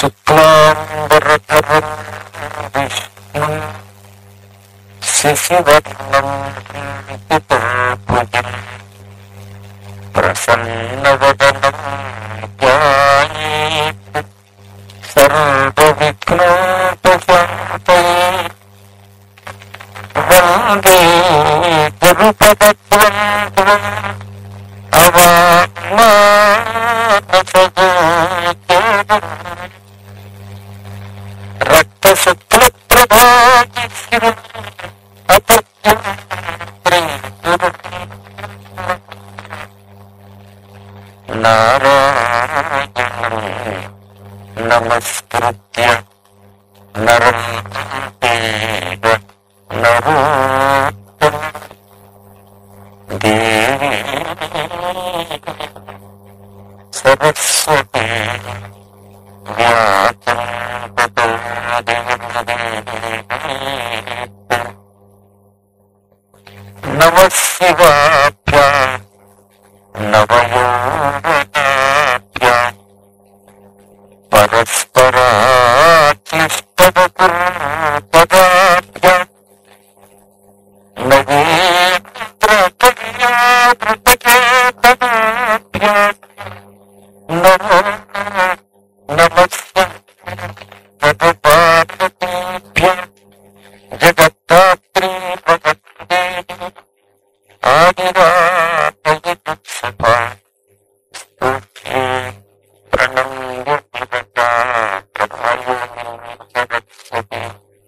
శుక్లాంబరధరం విష్ణు శశివర్ణం పితాభుజం ప్రసన్నవదనం ధ్యాయేత్ సర్వవిఘ్నోపశాంతయే వందే గురుపదద్వంద్వం అవామానసగోచరం రక్తశుక్లప్రభాజిశ్రం అపత్యం ప్రేతురం నారాయణం నమస్కృత్య నరం చైవ నరోత్తమం దేవీ సరస్వతి వ్యాసం నమ శివాభ్య నవయోగాభ్య పరస్పరాక్లిష్టపదాభ్య నవేంద్రకన్యాభృతకేతనాభ్య నమో నమస్తే జగపార్వతీభ్య జగత్తాత్రీ భగవతే ఆదిరాపయుత్సభా స్తోత్రే ప్రణమ్య భగవతా ప్రభాయోని జగత్సతే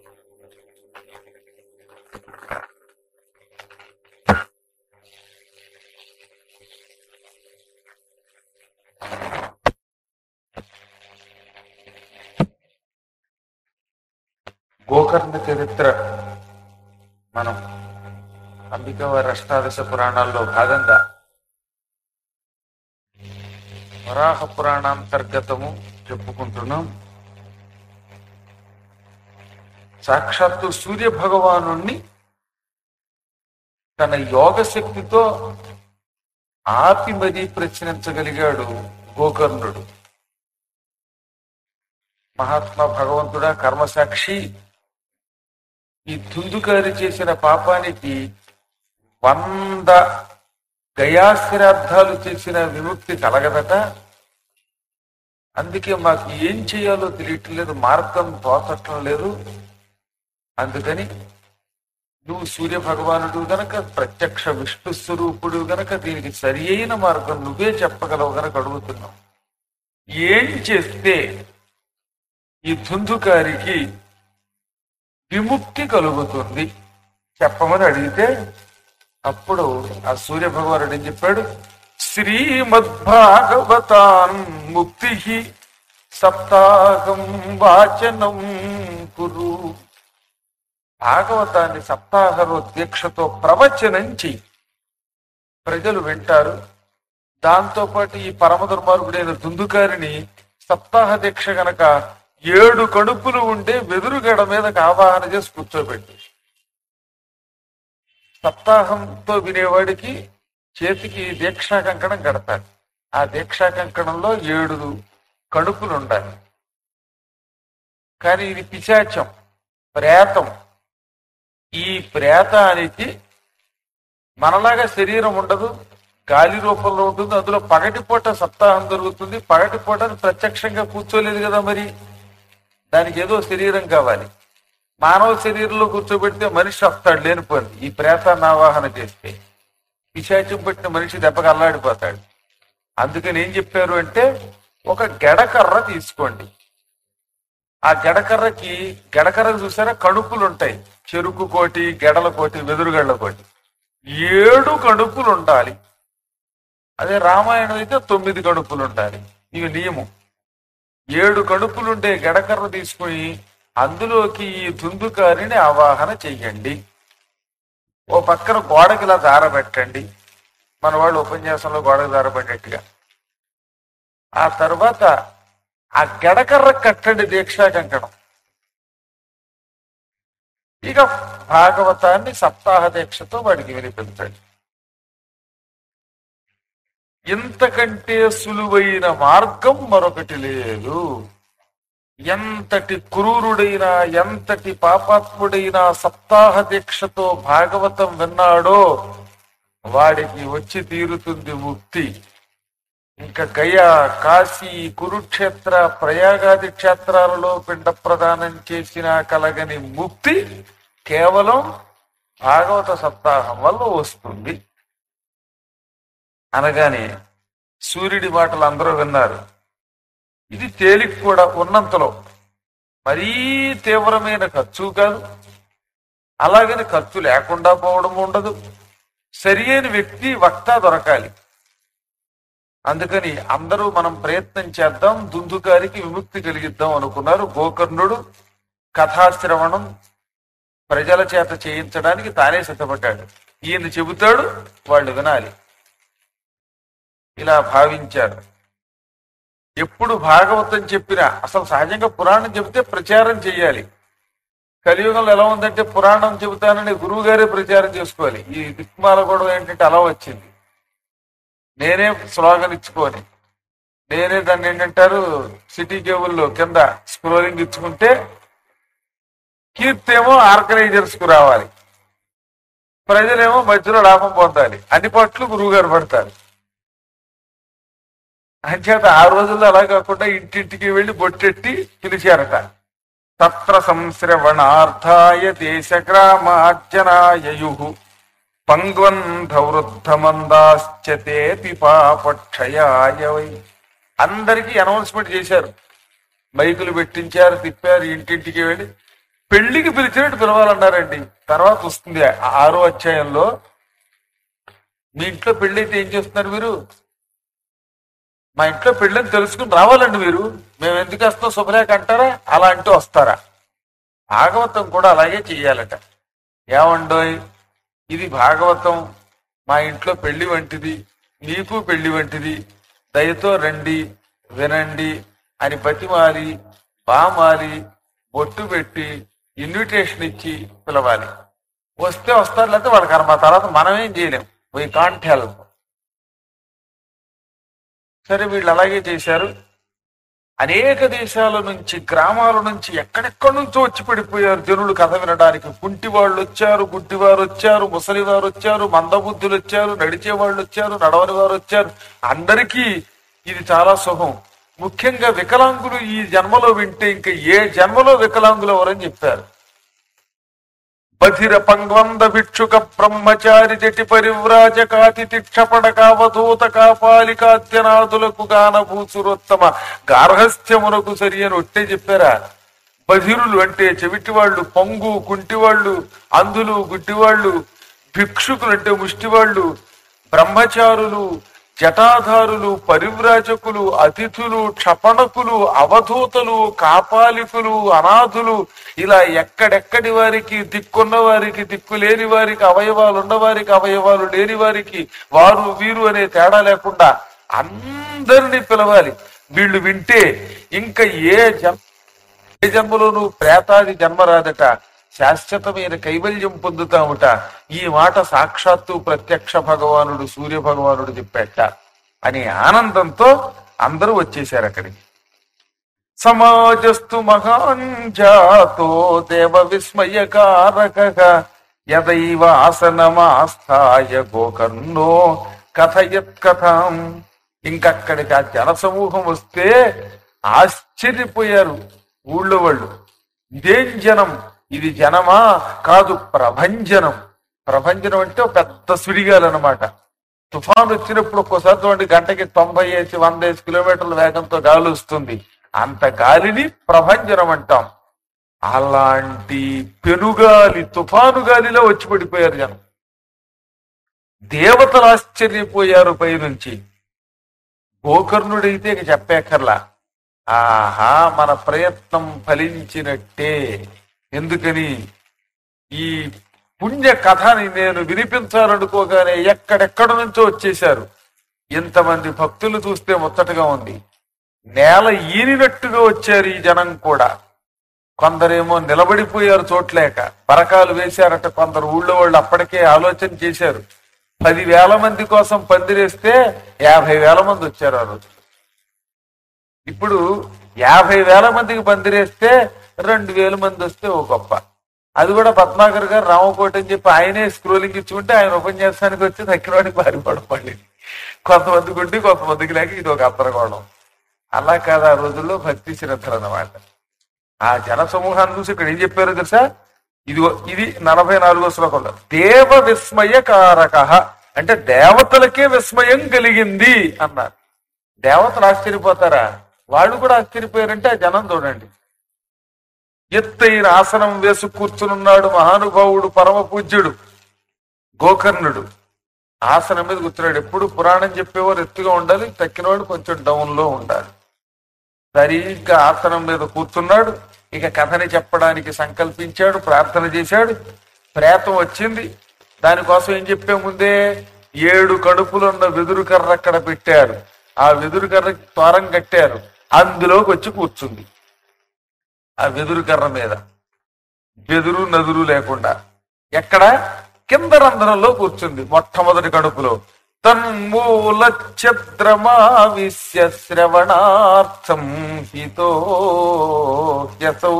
గోకర్ణ చరిత్ర మనం అంబికవారి అష్టాదశ పురాణాల్లో భాగంగా వరాహ పురాణాంతర్గతము చెప్పుకుంటున్నాం సాక్షాత్తు సూర్య భగవాను తన యోగ శక్తితో ఆపి మరీ ప్రశ్నించగలిగాడు గోకర్ణుడు మహాత్మా భగవంతుడా కర్మసాక్షి ఈ దుందుకారి చేసిన పాపానికి వంద గయాశ్రార్థాలు చేసిన విముక్తి కలగదట అందుకే మాకు ఏం చేయాలో తెలియట్లేదు మార్గం తోచటం లేదు అందుకని నువ్వు సూర్య భగవానుడు గనక ప్రత్యక్ష విష్ణు స్వరూపుడు గనక దీనికి సరి అయిన మార్గం నువ్వే చెప్పగలవు గనక అడుగుతున్నావు ఏం చేస్తే ఈ ధుందుకారికి విముక్తి కలుగుతుంది చెప్పమని అడిగితే అప్పుడు ఆ సూర్య భగవానుడు ఏం చెప్పాడు శ్రీమద్భాగవతాన్ ముక్తి సప్తాహం వాచనం కురు భాగవతాన్ని సప్తాహరో దీక్షతో ప్రవచనం చెయ్యి ప్రజలు వింటారు దాంతో పాటు ఈ పరమ దుర్మార్గుడైన దుందుకారిని సప్తాహ దీక్ష గనక ఏడు కడుపులు ఉండే వెదురుగడ మీద ఆవాహన చేసి కూర్చోబెట్టి సప్తాహంతో వినేవాడికి చేతికి దీక్షా కంకణం కడతాడు ఆ దీక్షా కంకణంలో ఏడు కడుపులు ఉండాలి కానీ ఇది పిశాచం ప్రేతం ఈ ప్రేతానికి మనలాగా శరీరం ఉండదు గాలి రూపంలో ఉంటుంది అందులో పగటిపూట సప్తాహం జరుగుతుంది పగటిపూట అది ప్రత్యక్షంగా కూర్చోలేదు కదా మరి దానికి ఏదో శరీరం కావాలి మానవ శరీరంలో కూర్చోబెడితే మనిషి వస్తాడు లేనిపోయింది ఈ ప్రేతాన్ని ఆవాహన చేస్తే పిశాచం పట్టిన మనిషి దెబ్బకి అల్లాడిపోతాడు అందుకని ఏం చెప్పారు అంటే ఒక గెడకర్ర తీసుకోండి ఆ గెడకర్రకి గెడకర్ర చూసారా కడుపులు ఉంటాయి చెరుకు కోటి గెడల కోటి వెదురుగళ్ళ కోటి ఏడు కడుపులు ఉండాలి అదే రామాయణం అయితే తొమ్మిది కడుపులు ఉండాలి ఇవి నియమం ఏడు కడుపులుండే గడకర్ర తీసుకుని అందులోకి ఈ దుందుకారిని ఆవాహన చెయ్యండి ఓ పక్కన గోడకి ఇలా దారబెట్టండి మన వాళ్ళు ఉపన్యాసంలో గోడకి దారబెట్టేట్టుగా ఆ తర్వాత ఆ గడకర్ర కట్టండి దీక్షా కంకణం ఇక భాగవతాన్ని సప్తాహ దీక్షతో వాడికి వినిపించండి ఇంతకంటే సులువైన మార్గం మరొకటి లేదు ఎంతటి క్రూరుడైనా ఎంతటి పాపాత్ముడైనా సప్తాహ దీక్షతో భాగవతం విన్నాడో వాడికి వచ్చి తీరుతుంది ముక్తి ఇంకా గయా కాశీ కురుక్షేత్ర ప్రయాగాది క్షేత్రాలలో పిండ ప్రదానం చేసిన కలగని ముక్తి కేవలం భాగవత సప్తాహం వల్ల వస్తుంది అనగానే సూర్యుడి మాటలు అందరూ విన్నారు ఇది తేలిక కూడా ఉన్నంతలో మరీ తీవ్రమైన ఖర్చు కాదు అలాగని ఖర్చు లేకుండా పోవడం ఉండదు సరి అయిన వ్యక్తి వక్త దొరకాలి అందుకని అందరూ మనం ప్రయత్నం చేద్దాం దుందుకారికి విముక్తి కలిగిద్దాం అనుకున్నారు గోకర్ణుడు కథాశ్రవణం ప్రజల చేత చేయించడానికి తానే సిద్ధపడ్డాడు ఈయన చెబుతాడు వాళ్ళు వినాలి ఇలా భావించారు ఎప్పుడు భాగవతం చెప్పినా అసలు సహజంగా పురాణం చెబితే ప్రచారం చేయాలి కలియుగంలో ఎలా ఉందంటే పురాణం చెబుతానని గురువు గారే ప్రచారం చేసుకోవాలి ఈ దిక్మాల గొడవ ఏంటంటే అలా వచ్చింది నేనే స్లోగన్ ఇచ్చుకొని నేనే దాన్ని ఏంటంటారు సిటీ కేబుల్లో కింద స్క్రోలింగ్ ఇచ్చుకుంటే కీర్తేమో ఆర్గనైజర్స్ కు రావాలి ప్రజలేమో మధ్యలో లాభం పొందాలి అన్ని పట్లు గురువు గారు పడతారు అంచేత ఆ రోజుల్లో అలా కాకుండా ఇంటింటికి వెళ్ళి బొట్టెట్టి పిలిచారట తత్ర సంశ్రవణార్థాయ దేశ గ్రామార్జనాయయు పంగ్వంధ వృద్ధమందాశ్చతే పిపాపక్షయాయ వై అందరికీ అనౌన్స్మెంట్ చేశారు మైకులు పెట్టించారు తిప్పారు ఇంటింటికి వెళ్ళి పెళ్లికి పిలిచినట్టు పిలవాలన్నారండి తర్వాత వస్తుంది ఆ ఆరో అధ్యాయంలో మీ ఇంట్లో పెళ్లి అయితే ఏం చేస్తున్నారు మీరు మా ఇంట్లో పెళ్ళని తెలుసుకుని రావాలండి మీరు మేము ఎందుకు వస్తాం శుభలేఖ అంటారా అలా అంటూ వస్తారా భాగవతం కూడా అలాగే చెయ్యాలట ఏమండోయ్ ఇది భాగవతం మా ఇంట్లో పెళ్లి వంటిది మీకు పెళ్లి వంటిది దయతో రండి వినండి అని బతిమాలి బామాలి బొట్టు పెట్టి ఇన్విటేషన్ ఇచ్చి పిలవాలి వస్తే వస్తారు లేకపోతే వాళ్ళ కర్మ తర్వాత మనం ఏం చేయలేం వీ కాంట్ హెల్ప్ సరే వీళ్ళు అలాగే చేశారు అనేక దేశాల నుంచి గ్రామాల నుంచి ఎక్కడెక్కడి నుంచో వచ్చి పడిపోయారు జనులు కథ వినడానికి కుంటి వాళ్ళు వచ్చారు గుడ్డివారు వచ్చారు ముసలి వారు వచ్చారు మందబుద్ధులు వచ్చారు నడిచే వాళ్ళు వచ్చారు నడవని వారు వచ్చారు అందరికీ ఇది చాలా సుఖం ముఖ్యంగా వికలాంగులు ఈ జన్మలో వింటే ఇంకా ఏ జన్మలో వికలాంగులు ఎవరని చెప్పారు బధిర పంగ్వంద భిక్షుక బ్రహ్మచారి జటి పరివ్రాజకాతి తిక్షపడ కావధూత కాపాలికాద్యనాథులకు గాన భూసురోత్తమ గార్హస్థ్యమునకు సరి అని ఒట్టే చెప్పారా బధిరులు అంటే చెవిటివాళ్ళు పొంగు కుంటివాళ్ళు అంధులు గుడ్డివాళ్ళు భిక్షుకులు అంటే ముష్టివాళ్ళు బ్రహ్మచారులు జటాధారులు పరివ్రాజకులు అతిథులు క్షపణకులు అవధూతలు కాపాలికులు అనాథులు ఇలా ఎక్కడెక్కడి వారికి దిక్కున్న వారికి దిక్కు లేని వారికి అవయవాలు ఉన్న వారికి అవయవాలు లేని వారికి వారు వీరు అనే తేడా లేకుండా అందరినీ పిలవాలి వీళ్ళు వింటే ఇంకా ఏ జన్మ ఏ జన్మలోనూ ప్రేతాది జన్మ రాదట శాశ్వతమైన కైవల్యం పొందుతాముట ఈ మాట సాక్షాత్తు ప్రత్యక్ష భగవానుడు సూర్య భగవానుడు చెప్పాట అనే ఆనందంతో అందరూ వచ్చేశారు అక్కడికి సమాజస్తు మహాన్ జాతో దేవ విస్మయకారక యదైవ ఆసనమాస్థాయ గోకర్ణో కథయత్ కథం ఇంకక్కడికి ఆ జన సమూహం వస్తే ఆశ్చర్యపోయారు ఊళ్ళో వాళ్ళు ఇదేం జనం ఇది జనమా కాదు ప్రభంజనం ప్రభంజనం అంటే ఒక పెద్ద సుడిగాలన్నమాట తుఫాన్ వచ్చినప్పుడు ఒక్కోసారి చూడండి గంటకి తొంభై వేసి వంద వేసి కిలోమీటర్ల వేగంతో గాలి వస్తుంది అంత గాలిని ప్రభంజనం అంటాం అలాంటి పెనుగాలి తుఫాను గాలిలో వచ్చి పడిపోయారు జనం దేవతలు ఆశ్చర్యపోయారు పైనుంచి గోకర్ణుడైతే ఇక చెప్పేకర్లా ఆహా మన ప్రయత్నం ఫలించినట్టే ఎందుకని ఈ పుణ్య కథని నేను వినిపించాలనుకోగానే ఎక్కడెక్కడ నుంచో వచ్చేశారు ఇంతమంది భక్తులు చూస్తే ముచ్చటగా ఉంది నేల ఈనినట్టుగా వచ్చారు ఈ జనం కూడా కొందరేమో నిలబడిపోయారు చోట్లేక పరకాలు వేశారట కొందరు ఊళ్ళో వాళ్ళు అప్పటికే ఆలోచన చేశారు పదివేల మంది కోసం పందిరేస్తే యాభై వేల మంది వచ్చారు ఆ రోజు ఇప్పుడు యాభై వేల మందికి పందిరేస్తే రెండు వేల మంది వస్తే ఓ గొప్ప అది కూడా పద్మాకర్ గారు రామకోటి అని చెప్పి ఆయనే స్క్రోలింగ్ ఇచ్చుకుంటే ఆయన ఉపన్యాసానికి వచ్చి తక్కినవాడికి పారిపోవడం మళ్ళీ కొంతమందికి ఉండి కొంతమందికి లేక ఇది ఒక అత్తరకోవడం అలా కాదు ఆ రోజుల్లో భక్తి శ్రద్ధలు అన్నమాట ఆ జన సమూహాన్ని చూసి ఇక్కడ ఏం చెప్పారో తెలుసా ఇదిగో ఇది నలభై నాలుగో శ్లోకంలో దేవ విస్మయ కారక అంటే దేవతలకే విస్మయం కలిగింది అన్నారు దేవతలు ఆశ్చర్యపోతారా వాళ్ళు కూడా ఆశ్చర్యపోయారంటే ఆ జనం చూడండి ఎత్తైన ఆసనం వేసి కూర్చునున్నాడు మహానుభావుడు పరమ పూజ్యుడు గోకర్ణుడు ఆసనం మీద కూర్చున్నాడు ఎప్పుడు పురాణం చెప్పేవారు ఎత్తుగా ఉండాలి తక్కినవాడు కొంచెం డౌన్ లో ఉండాలి సరిగ్గా ఆసనం మీద కూర్చున్నాడు ఇక కథని చెప్పడానికి సంకల్పించాడు ప్రార్థన చేశాడు ప్రేతం వచ్చింది దానికోసం ఏం చెప్పే ముందే ఏడు కడుపులున్న వెదురు కర్ర అక్కడ పెట్టారు ఆ వెదురు కర్ర త్వరం కట్టారు అందులోకి వచ్చి కూర్చుంది ఆ వెదురు కర్ర మీద వెదురు నదురు లేకుండా ఎక్కడ కింద రంధ్రంలో కూర్చుంది మొట్టమొదటి కడుపులో తన్మూల ఛద్రమావిశ్య శ్రవణార్థం హితో యసౌ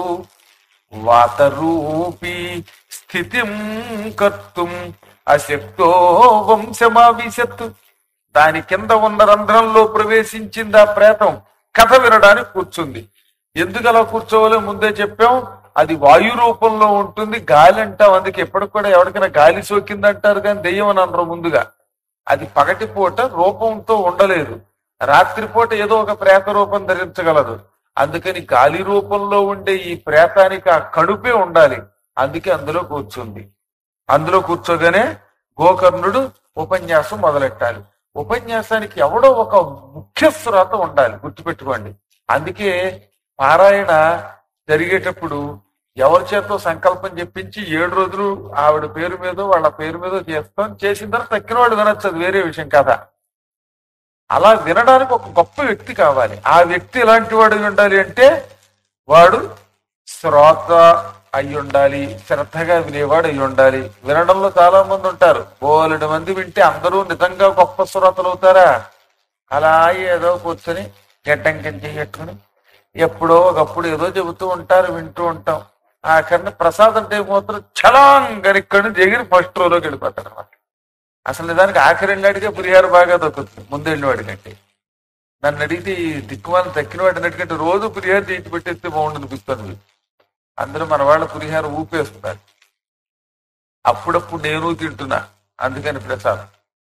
వాతరూపీ స్థితిం కర్తుం అశక్తో వంశమావిశత్ దాని కింద ఉన్న రంధ్రంలో ప్రవేశించింది ఆ ప్రేతం కథ వినడానికి కూర్చుంది ఎందుకు అలా కూర్చోవాలో ముందే చెప్పాం అది వాయు రూపంలో ఉంటుంది గాలి అంటాం అందుకే ఎప్పటికి కూడా ఎవరికైనా గాలి సోకింది అంటారు కానీ దెయ్యం అని అనరు ముందుగా అది పగటిపూట రూపంతో ఉండలేదు రాత్రిపూట ఏదో ఒక ప్రేత రూపం ధరించగలదు అందుకని గాలి రూపంలో ఉండే ఈ ప్రేతానికి ఆ కడుపే ఉండాలి అందుకే అందులో కూర్చుంది అందులో కూర్చోగానే గోకర్ణుడు ఉపన్యాసం మొదలెట్టాలి ఉపన్యాసానికి ఎవడో ఒక ముఖ్య శ్రోత ఉండాలి గుర్తుపెట్టుకోండి అందుకే పారాయణ జరిగేటప్పుడు ఎవరి చేతో సంకల్పం చెప్పించి ఏడు రోజులు ఆవిడ పేరు మీద వాళ్ళ పేరు మీద చేస్తాం చేసిన తర్వాత తక్కిన వాడు వినొచ్చు అది వేరే విషయం కదా అలా వినడానికి ఒక గొప్ప వ్యక్తి కావాలి ఆ వ్యక్తి ఎలాంటి వాడు అయి ఉండాలి అంటే వాడు శ్రోత అయి ఉండాలి శ్రద్ధగా వినేవాడు అయి ఉండాలి వినడంలో చాలా మంది ఉంటారు బోలెడు మంది వింటే అందరూ నిజంగా గొప్ప శ్రోతలు అవుతారా అలా ఏదో కూర్చొని గడ్డం కింద కట్టుకుని ఎప్పుడో ఒకప్పుడు ఏదో చెబుతూ ఉంటారు వింటూ ఉంటాం ఆఖరిని ప్రసాద్ అంటే మాత్రం చలాంగని ఇక్కడి నుంచి ఎగిరి ఫస్ట్ రోలోకి వెళ్ళిపోతారు అన్నమాట అసలు నిజానికి ఆఖరి వెళ్ళాడికే పులిహార బాగా దొరుకుతుంది ముందు వెళ్ళినవాడి కంటే నన్ను అడిగితే ఈ దిక్కుమాలను తక్కిన వాడి అన్నిటికంటే రోజు పులిహార చేసి పెట్టేస్తే బాగుండు అనిపిస్తుంది అందరూ మన వాళ్ళ పులిహార ఊపేస్తున్నారు అప్పుడప్పుడు నేను తింటున్నా అందుకని ప్రసాదం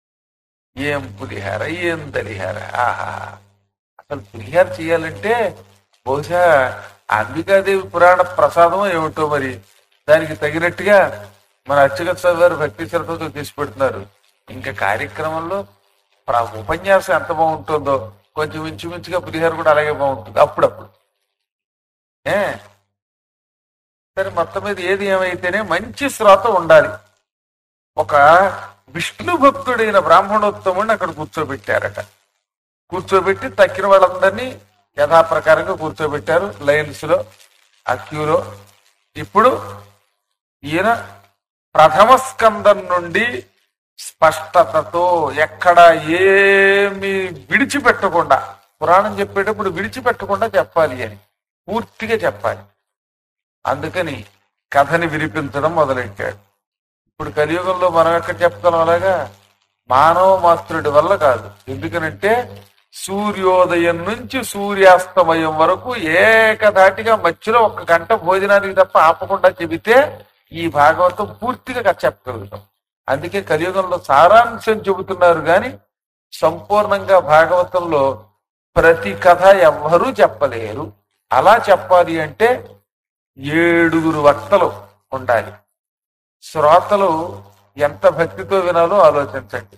ఏం పులిహార ఏం దలిహార ఆహా అసలు పులిహార చేయాలంటే బహుశా అంబికాదేవి పురాణ ప్రసాదం ఏమిటో మరి దానికి తగినట్టుగా మన అచ్యుత గారు భక్తి శ్రద్ధతో తీసి పెడుతున్నారు ఇంకా కార్యక్రమంలో ప్ర- ఉపన్యాసం ఎంత బాగుంటుందో కొంచెం ఇంచుమించుగా పులిహార కూడా అలాగే బాగుంటుంది అప్పుడప్పుడు ఏ సరే మొత్తం మీద ఏది ఏమైతేనే మంచి శ్రోత ఉండాలి ఒక విష్ణు భక్తుడైన బ్రాహ్మణోత్తముడిని అక్కడ కూర్చోబెట్టారట కూర్చోబెట్టి తక్కిన వాళ్ళందరినీ యథాప్రకారంగా కూర్చోబెట్టారు లైన్స్ లో ఆ క్యూలో ఇప్పుడు ఈయన ప్రథమ స్కందం నుండి స్పష్టతతో ఎక్కడ ఏమి విడిచిపెట్టకుండా పురాణం చెప్పేటప్పుడు విడిచిపెట్టకుండా చెప్పాలి అని పూర్తిగా చెప్పాలి అందుకని కథని వినిపించడం మొదలెట్టాడు ఇప్పుడు కలియుగంలో మనం ఎక్కడ చెప్పగలం అలాగా మానవ మాతృడి వల్ల కాదు ఎందుకనంటే సూర్యోదయం నుంచి సూర్యాస్తమయం వరకు ఏకధాటిగా మధ్యలో ఒక గంట భోజనానికి తప్ప ఆపకుండా చెబితే ఈ భాగవతం పూర్తిగా కథ చెప్పగలుగుతాం అందుకే కలియుగంలో సారాంశం చెబుతున్నారు కానీ సంపూర్ణంగా భాగవతంలో ప్రతి కథ ఎవ్వరూ చెప్పలేరు అలా చెప్పాలి అంటే ఏడుగురు వక్తలు ఉండాలి శ్రోతలు ఎంత భక్తితో వినాలో ఆలోచించండి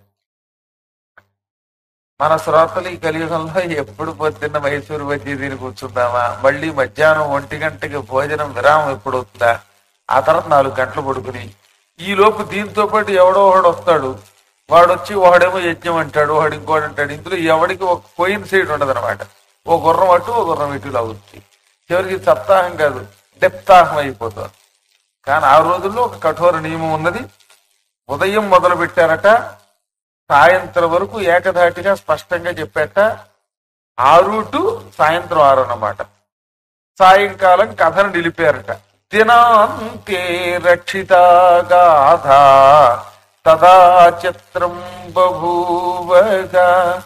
మన శ్రోతలు ఈ కలియుగంలో ఎప్పుడు పొద్దున్న మైసూరు బజ్జీ తిని కూర్చుందామా మళ్ళీ మధ్యాహ్నం ఒంటి గంటకి భోజనం విరామం ఎప్పుడు అవుతుందా ఆ తర్వాత నాలుగు గంటలు పడుకుని ఈ లోపు దీంతో పాటు ఎవడో ఒకడు వస్తాడు వాడు వచ్చి ఒకడేమో యజ్ఞం అంటాడు వాడు ఇంకోటి అంటాడు ఇందులో ఎవడికి ఒక కోయిన్ సైడ్ ఉండదు అనమాట ఓ గుర్రం అటు ఓ గుర్రం ఇటు అవుతుంది చివరికి సప్తాహం కాదు డెప్తాహం అయిపోతుంది కానీ ఆ రోజుల్లో ఒక కఠోర నియమం ఉన్నది ఉదయం మొదలు పెట్టారట సాయంత్రం వరకు ఏకధాటిగా స్పష్టంగా చెప్పాట ఆరు టు సాయంత్రం ఆరు అన్నమాట సాయంకాలం కథను నిలిపారట దినాంతే రక్షితాగాధ తదా చిత్రం బభూవగా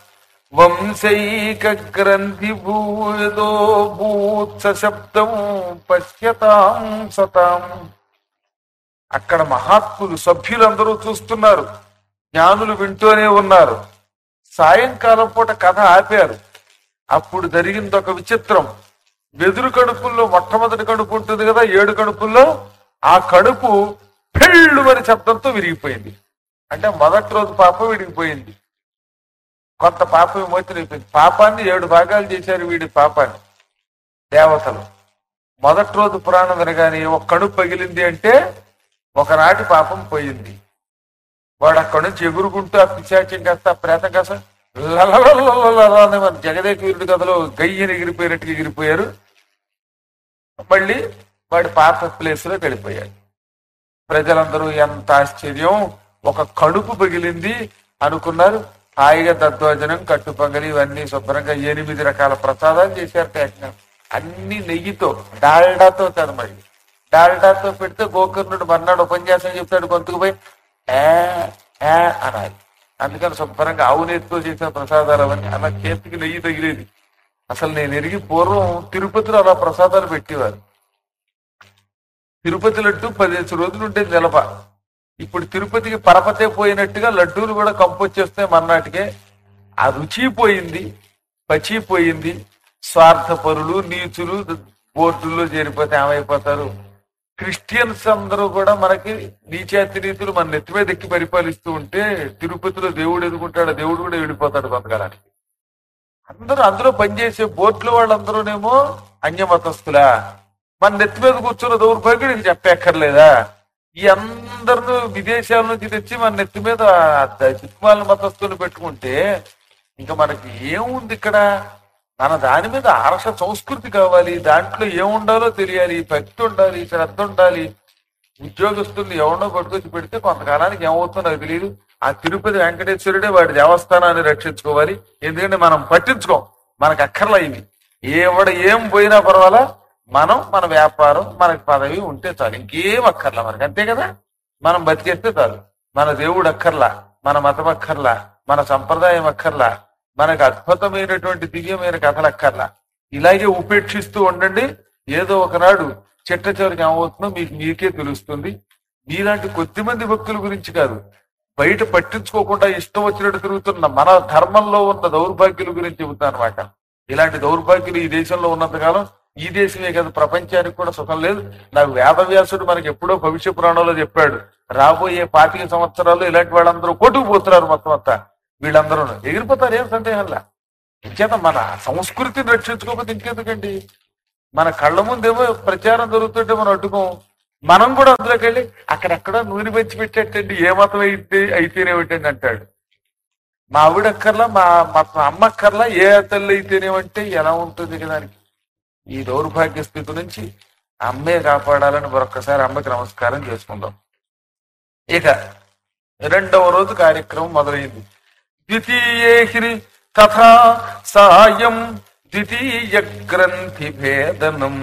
వంశైక గ్రంథి భూయదో భూత్స శబ్దం పశ్యతాం సతాం అక్కడ మహాత్ములు సభ్యులందరూ చూస్తున్నారు జ్ఞానులు వింటూనే ఉన్నారు సాయంకాలం పూట కథ ఆపారు అప్పుడు జరిగింది ఒక విచిత్రం వెదురు కడుపుల్లో మొట్టమొదటి కడుపు ఉంటుంది కదా ఏడు కడుపుల్లో ఆ కడుపు పెళ్ళు అని శబ్దంతో విరిగిపోయింది అంటే మొదటి రోజు పాప విరిగిపోయింది కొంత పాప విమోచన అయిపోయింది పాపాన్ని ఏడు భాగాలు చేశారు వీడి పాపాన్ని దేవతలు మొదటి రోజు పురాణం వినగానే ఒక కడుపు పగిలింది అంటే ఒకనాటి పాపం పోయింది వాడు అక్కడి నుంచి ఎగురుకుంటూ ఆ పిశాచం కాస్త ఆ ప్రేతం కాస్త లలలలలలల అని మన జగదేక వీరుడి కథలో గయ్యని ఎగిరిపోయినట్టుగా ఎగిరిపోయారు మళ్ళీ వాడి పాత ప్లేస్ లో వెళ్ళిపోయాడు ప్రజలందరూ ఎంత ఆశ్చర్యం ఒక కడుపు పగిలింది అనుకున్నారు హాయిగా దద్దోజనం కట్టు పొంగలి ఇవన్నీ శుభ్రంగా ఎనిమిది రకాల ప్రసాదాలు చేశారు ఏకంగా. అన్ని నెయ్యితో డాల్డాతో కాదు మరి డాల్డాతో పెడితే గోకర్ణుడు మర్నాడు ఉపన్యాసం చెప్తాడు గొంతుకు పోయి ఏ ఏ అనాలి అందుకని శుభ్రంగా ఆవు నెయ్యితో చేసిన ప్రసాదాలు అవన్నీ అలా చేతికి నెయ్యి తగిలేది అసలు నేను ఎరిగి పూర్వం తిరుపతిలో అలా ప్రసాదాలు పెట్టేవారు తిరుపతి లడ్డు పదిహేను రోజులు ఉంటే నిలప ఇప్పుడు తిరుపతికి పరపతే పోయినట్టుగా లడ్డూలు కూడా కంపొచ్చేస్తాయి మర్నాటికే ఆ రుచి పోయింది పచి పోయింది స్వార్థపరులు నీచులు బోర్డుల్లో చేరిపోతే ఏమైపోతారు క్రిస్టియన్స్ అందరూ కూడా మనకి నీచాతి నీతులు మన నెత్తి మీద ఎక్కి పరిపాలిస్తూ ఉంటే తిరుపతిలో దేవుడు ఎదుగుంటాడు దేవుడు కూడా వెళ్ళిపోతాడు కొంతకాలానికి అందరూ అందులో పనిచేసే బోట్లు వాళ్ళందరూనేమో అన్యమతస్తులా మన నెత్తి మీద కూర్చున్న దౌర్భాగ్యుడికి చెప్పక్కర్లేదా ఈ అందరిని విదేశాల నుంచి తెచ్చి మన నెత్తి మీద దిక్మాల మతస్థులు పెట్టుకుంటే ఇంకా మనకి ఏముంది ఇక్కడ మన దాని మీద ఆర్ష సంస్కృతి కావాలి దాంట్లో ఏముండాలో తెలియాలి భక్తి ఉండాలి శ్రద్ధ ఉండాలి ఉద్యోగస్తుల్ని ఎవరినో పట్టుకొచ్చి పెడితే కొంతకాలానికి ఏమవుతుందో నాకు తెలియదు ఆ తిరుపతి వెంకటేశ్వరుడే వాడి దేవస్థానాన్ని రక్షించుకోవాలి ఎందుకంటే మనం పట్టించుకోం మనకు అక్కర్లా ఇవి ఎవడ ఏం పోయినా పర్వాలా మనం మన వ్యాపారం మనకి పదవి ఉంటే చాలు ఇంకేం అక్కర్లా మనకి అంతే కదా మనం బతికేస్తే చాలు మన దేవుడు అక్కర్లా మన మతం అక్కర్లా మన సంప్రదాయం అక్కర్లా మనకు అద్భుతమైనటువంటి దివ్యమైన కథలు అక్కర్లా ఇలాగే ఉపేక్షిస్తూ ఉండండి ఏదో ఒకనాడు చిట్ట చివరికి ఏమవుతుందో మీకు మీకే తెలుస్తుంది మీలాంటి కొద్ది మంది భక్తుల గురించి కాదు బయట పట్టించుకోకుండా ఇష్టం వచ్చినట్టు తిరుగుతున్న మన ధర్మంలో ఉన్న దౌర్భాగ్యుల గురించి చెబుతాను అనమాట ఇలాంటి దౌర్భాగ్యులు ఈ దేశంలో ఉన్నంతకాలం ఈ దేశమే కదా ప్రపంచానికి కూడా సుఖం లేదు నాకు వేదవ్యాసుడు మనకి ఎప్పుడో భవిష్య పురాణంలో చెప్పాడు రాబోయే పాతిక సంవత్సరాలు ఇలాంటి వాళ్ళందరూ కొట్టుకుపోతున్నారు మొత్తం అంతా వీళ్ళందరూ ఎగిరిపోతారు ఏం సందేహంలా ఇంకేత మన సంస్కృతిని రక్షించుకోకపోతే ఇంకెందుకండి మన కళ్ళ ముందేమో ప్రచారం జరుగుతుంటే మనం అడ్డుకోం మనం కూడా అందులోకి వెళ్ళి అక్కడక్కడ నూనె పెంచి పెట్టేటండి ఏ మతం అయితే అయితేనేమిటండి అంటాడు మా ఆవిడ అక్కర్లా మా మా అమ్మ అక్కర్లా ఏ తల్లి అయితేనేమంటే ఎలా ఉంటుంది కదా దానికి ఈ దౌర్భాగ్య స్థితి నుంచి అమ్మే కాపాడాలని మరొక్కసారి అమ్మకి నమస్కారం చేసుకుందాం ఇక రెండవ రోజు కార్యక్రమం మొదలైంది ద్వితీయేహిరి తథా సాయం ద్వితీయ గ్రంథి భేదనం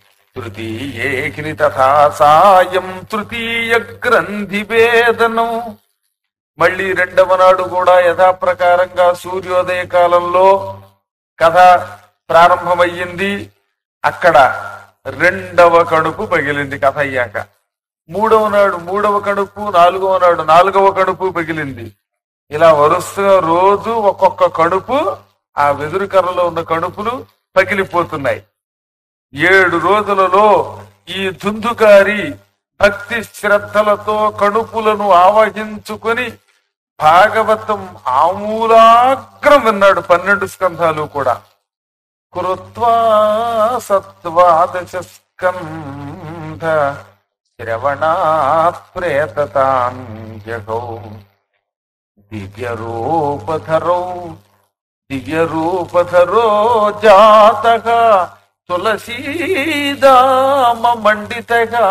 తృతీయేహిరి తథా సాయం తృతీయ గ్రంథి భేదనం మళ్ళీ రెండవ నాడు కూడా యథాప్రకారంగా సూర్యోదయ కాలంలో కథ ప్రారంభమయ్యింది అక్కడ రెండవ కడుపు పగిలింది కథ అయ్యాక మూడవ నాడు మూడవ కడుపు నాలుగవ నాడు నాలుగవ కడుపు పగిలింది ఇలా వరుసగా రోజు ఒక్కొక్క కడుపు ఆ వెదురు కర్రలో ఉన్న కడుపులు పగిలిపోతున్నాయి ఏడు రోజులలో ఈ దుందుకారి భక్తి శ్రద్ధలతో కడుపులను ఆవహించుకొని భాగవతం ఆమూలాగ్రం విన్నాడు పన్నెండు స్కంధాలు కూడా కృత్వా సత్వాదశ స్కంధ శ్రవణాత్ ప్రేతతాంజగౌ దివ్యరూపధరౌ దివ్యరూపధరో జాతక తులసీదామ మండితగా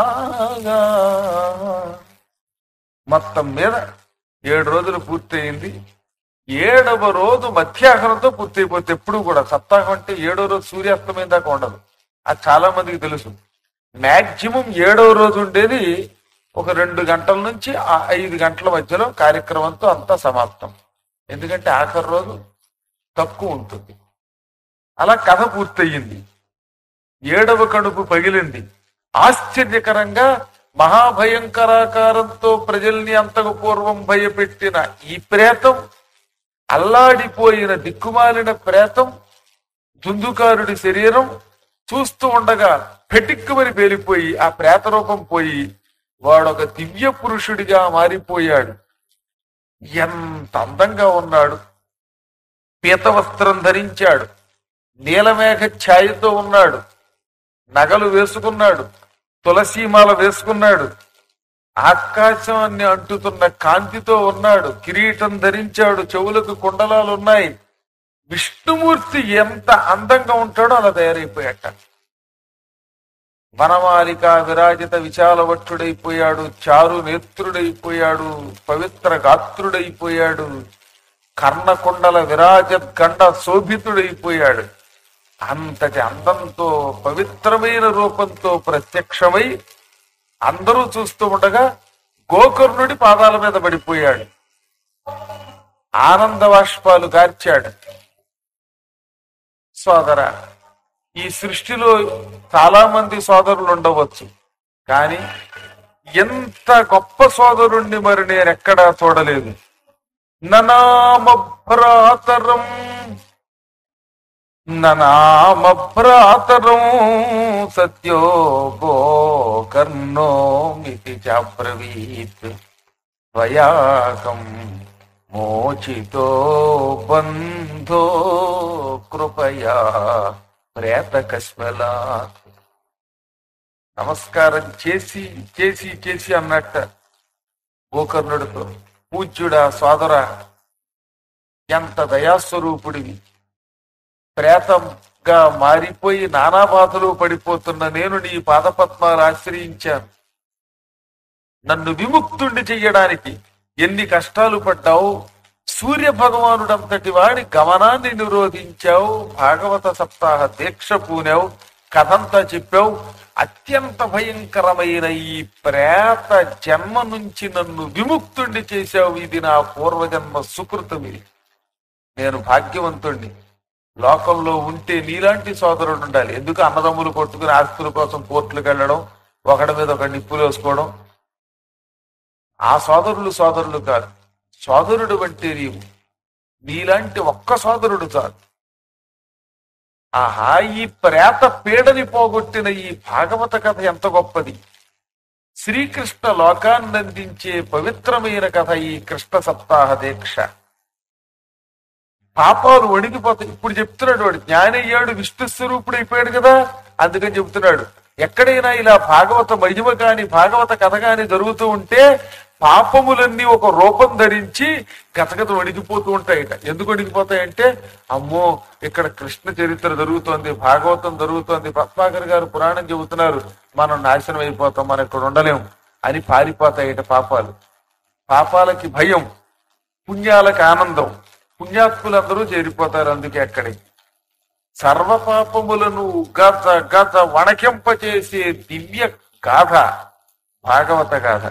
మొత్తం మీద ఏడు రోజులు పూర్తయింది ఏడవ రోజు మధ్యాహ్నంతో పూర్తయిపోతే ఎప్పుడు కూడా సప్తాహం అంటే ఏడవ రోజు సూర్యాస్తమయం దాకా ఉండదు అది చాలా మందికి తెలుసు మాక్సిమం ఏడవ రోజు ఉండేది ఒక రెండు గంటల నుంచి ఆ ఐదు గంటల మధ్యలో కార్యక్రమంతో అంతా సమాప్తం ఎందుకంటే ఆఖరి రోజు తక్కువ ఉంటుంది అలా కథ పూర్తయింది ఏడవ కడుపు పగిలింది ఆశ్చర్యకరంగా మహాభయంకరాకారంతో ప్రజల్ని అంతకు పూర్వం భయపెట్టిన ఈ ప్రేతం అల్లాడిపోయిన దిక్కుమాలిన ప్రేతం దుందుకారుడి శరీరం చూస్తూ ఉండగా పెటిక్కుమని పేలిపోయి ఆ ప్రేత రూపం పోయి వాడొక దివ్య పురుషుడిగా మారిపోయాడు ఎంత అందంగా ఉన్నాడు పీత వస్త్రం ధరించాడు నీలమేఘ ఛాయతో ఉన్నాడు నగలు వేసుకున్నాడు తులసీమాల వేసుకున్నాడు ఆకాశాన్ని అంటుతున్న కాంతితో ఉన్నాడు కిరీటం ధరించాడు చెవులకు కుండలాలు ఉన్నాయి విష్ణుమూర్తి ఎంత అందంగా ఉంటాడో అలా తయారైపోయాట వనమాలిక విరాజిత విశాలవట్టుడైపోయాడు చారు నేత్రుడైపోయాడు పవిత్ర గాత్రుడైపోయాడు కర్ణకుండల విరాజ గండ శోభితుడైపోయాడు అంతటి అందంతో పవిత్రమైన రూపంతో ప్రత్యక్షమై అందరూ చూస్తూ ఉండగా గోకర్ణుడి పాదాల మీద పడిపోయాడు ఆనంద బాష్పాలు కార్చాడు సోదర ఈ సృష్టిలో చాలా మంది సోదరులు ఉండవచ్చు కానీ ఎంత గొప్ప సోదరుణ్ణి మరి నేను ఎక్కడా చూడలేదు ననామభ్రాతరం ననామభ్రాతరం సత్యో గోకర్ణో మితి చాబ్రవీత్ త్వయాకం మోచితో బంధో కృపయా ప్రేతకస్మలాత్ నమస్కారం చేసి చేసి చేసి అన్నట్ట గోకర్ణుడితో పూజ్యుడా సోదరా ఎంత దయాస్వరూపుడివి ప్రేతంగా మారిపోయి నానా బాధలు పడిపోతున్న నేను నీ పాదపద్మాలు ఆశ్రయించాను నన్ను విముక్తుణ్ణి చెయ్యడానికి ఎన్ని కష్టాలు పడ్డావు సూర్య భగవానుడంతటి వాడి గమనాన్ని నిరోధించావు భాగవత సప్తాహ దీక్ష పూనావు కథంతా చెప్పావు అత్యంత భయంకరమైన ఈ ప్రేత జన్మ నుంచి నన్ను విముక్తుణ్ణి చేశావు ఇది నా పూర్వజన్మ సుకృతం ఇది నేను భాగ్యవంతుణ్ణి లోకంలో ఉంటే నీలాంటి సోదరుడు ఉండాలి ఎందుకు అన్నదమ్ములు కొట్టుకుని ఆస్తుల కోసం కోర్టులకు వెళ్ళడం ఒకడి మీద ఒక నిప్పులు వేసుకోవడం ఆ సోదరులు సోదరులు కాదు సోదరుడు అంటే నీవు నీలాంటి ఒక్క సోదరుడు కాదు ఆహా ఈ ప్రేత పీడని పోగొట్టిన ఈ భాగవత కథ ఎంత గొప్పది శ్రీకృష్ణ లోకాన్ని అందించే పవిత్రమైన కథ ఈ కృష్ణ సప్తాహ దీక్ష పాపాలు వణికిపోతాయి ఇప్పుడు చెప్తున్నాడు వాడు జ్ఞానయ్యాడు విష్ణు స్వరూపుడు అయిపోయాడు కదా అందుకని చెప్తున్నాడు ఎక్కడైనా ఇలా భాగవత మహిమ కాని భాగవత కథ కాని జరుగుతూ ఉంటే పాపములన్నీ ఒక రూపం ధరించి గతగత వణికిపోతూ ఉంటాయిట ఎందుకు వణికిపోతాయంటే అమ్మో ఇక్కడ కృష్ణ చరిత్ర జరుగుతోంది భాగవతం జరుగుతోంది పద్మాకర్ గారు పురాణం చెబుతున్నారు మనం నాశనం అయిపోతాం మనం ఇక్కడ ఉండలేం అని పారిపోతాయిట పాపాలు పాపాలకి భయం పుణ్యాలకు ఆనందం పుణ్యాత్ములందరూ చేరిపోతారు అందుకే అక్కడికి సర్వ పాపములను గత గత వణకింపచేసే దివ్య గాథ భాగవత గాథ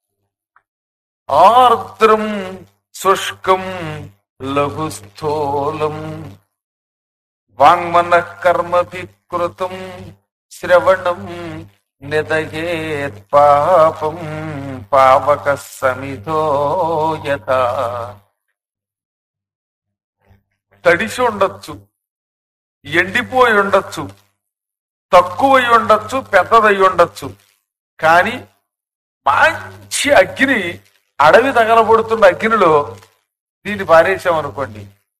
ఆర్ద్రం శుష్కం లఘుస్థూలం వాంగ్మన కర్మభికృతం శ్రవణం నిదయేత్ పాపం పావక సమిధో యథా తడిసి ఉండొచ్చు ఎండిపోయి ఉండొచ్చు తక్కువై ఉండొచ్చు పెద్దదై ఉండొచ్చు కానీ మంచి అగ్ని అడవి తగలబడుతున్న అగ్నిలో దీన్ని పారేసామనుకోండి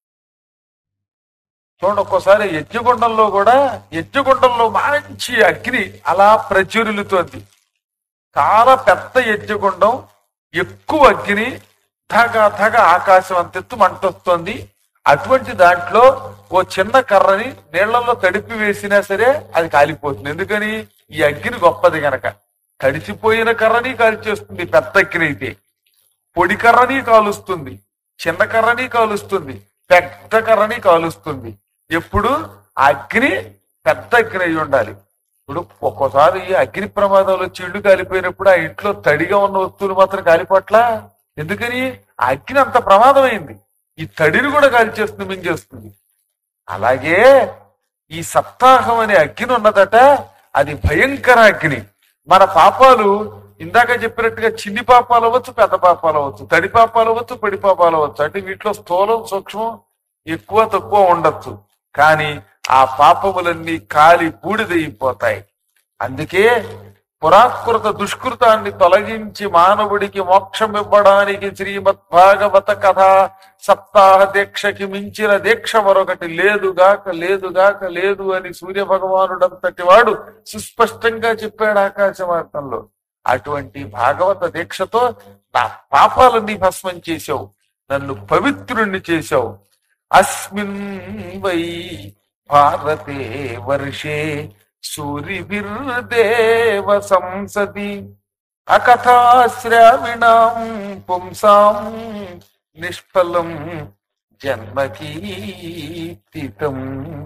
చూడండి ఒక్కోసారి యజ్ఞగుండంలో కూడా యజ్ఞగుండంలో మంచి అగ్ని అలా ప్రజ్వరులుతోంది చాలా పెద్ద యజ్ఞగుండం ఎక్కువ అగ్ని ధగ ధగ ఆకాశం అంతెత్తు మంటొస్తోంది అటువంటి దాంట్లో ఓ చిన్న కర్రని నీళ్లలో తడిపి వేసినా సరే అది కాలిపోతుంది ఎందుకని ఈ అగ్ని గొప్పది గనక తడిసిపోయిన కర్రని కాల్చేస్తుంది పెద్ద అగ్ని అయితే పొడి కర్రని కాలుస్తుంది చిన్న కర్రని కాలుస్తుంది పెద్ద కర్రని కాలుస్తుంది ఎప్పుడు అగ్ని పెద్ద అగ్ని అయి ఉండాలి ఇప్పుడు ఒక్కోసారి అగ్ని ప్రమాదాలు వచ్చి ఇల్లు కాలిపోయినప్పుడు ఆ ఇంట్లో తడిగా ఉన్న వస్తువులు మాత్రం కాలిపోట్లా ఎందుకని ఆ అగ్ని అంత ప్రమాదమైంది ఈ తడిని కూడా కాల్చేస్తుంది మింగేస్తుంది అలాగే ఈ సప్తాహం అనే అగ్ని ఉన్నదట అది భయంకర అగ్ని మన పాపాలు ఇందాక చెప్పినట్టుగా చిన్ని పాపాలు అవ్వచ్చు పెద్ద పాపాలు అవ్వచ్చు తడి పాపాలు అవ్వచ్చు పొడి పాపాలు అవ్వచ్చు అంటే వీటిలో స్థూలం సూక్ష్మం ఎక్కువ తక్కువ ఉండొచ్చు కానీ ఆ పాపములన్నీ కాలి బూడిదైపోతాయి అందుకే పురాకృత దుష్కృతాన్ని తొలగించి మానవుడికి మోక్షం ఇవ్వడానికి శ్రీమద్ భాగవత కథ సప్తాహ దీక్షకి మించిన దీక్ష మరొకటి లేదుగాక లేదుగాక లేదు అని సూర్య భగవానుడంతటి వాడు సుస్పష్టంగా చెప్పాడు ఆకాశవార్తంలో అటువంటి భాగవత దీక్షతో నా పాపాలన్నీ భస్మం చేశావు నన్ను పవిత్రుణ్ణి చేశావు అస్మిన్ వై భారతే వర్షే సూరిభిర్దేవ సంసది అకథాశ్రావిణాం పుంసాం నిష్ఫలం జన్మకీర్తితం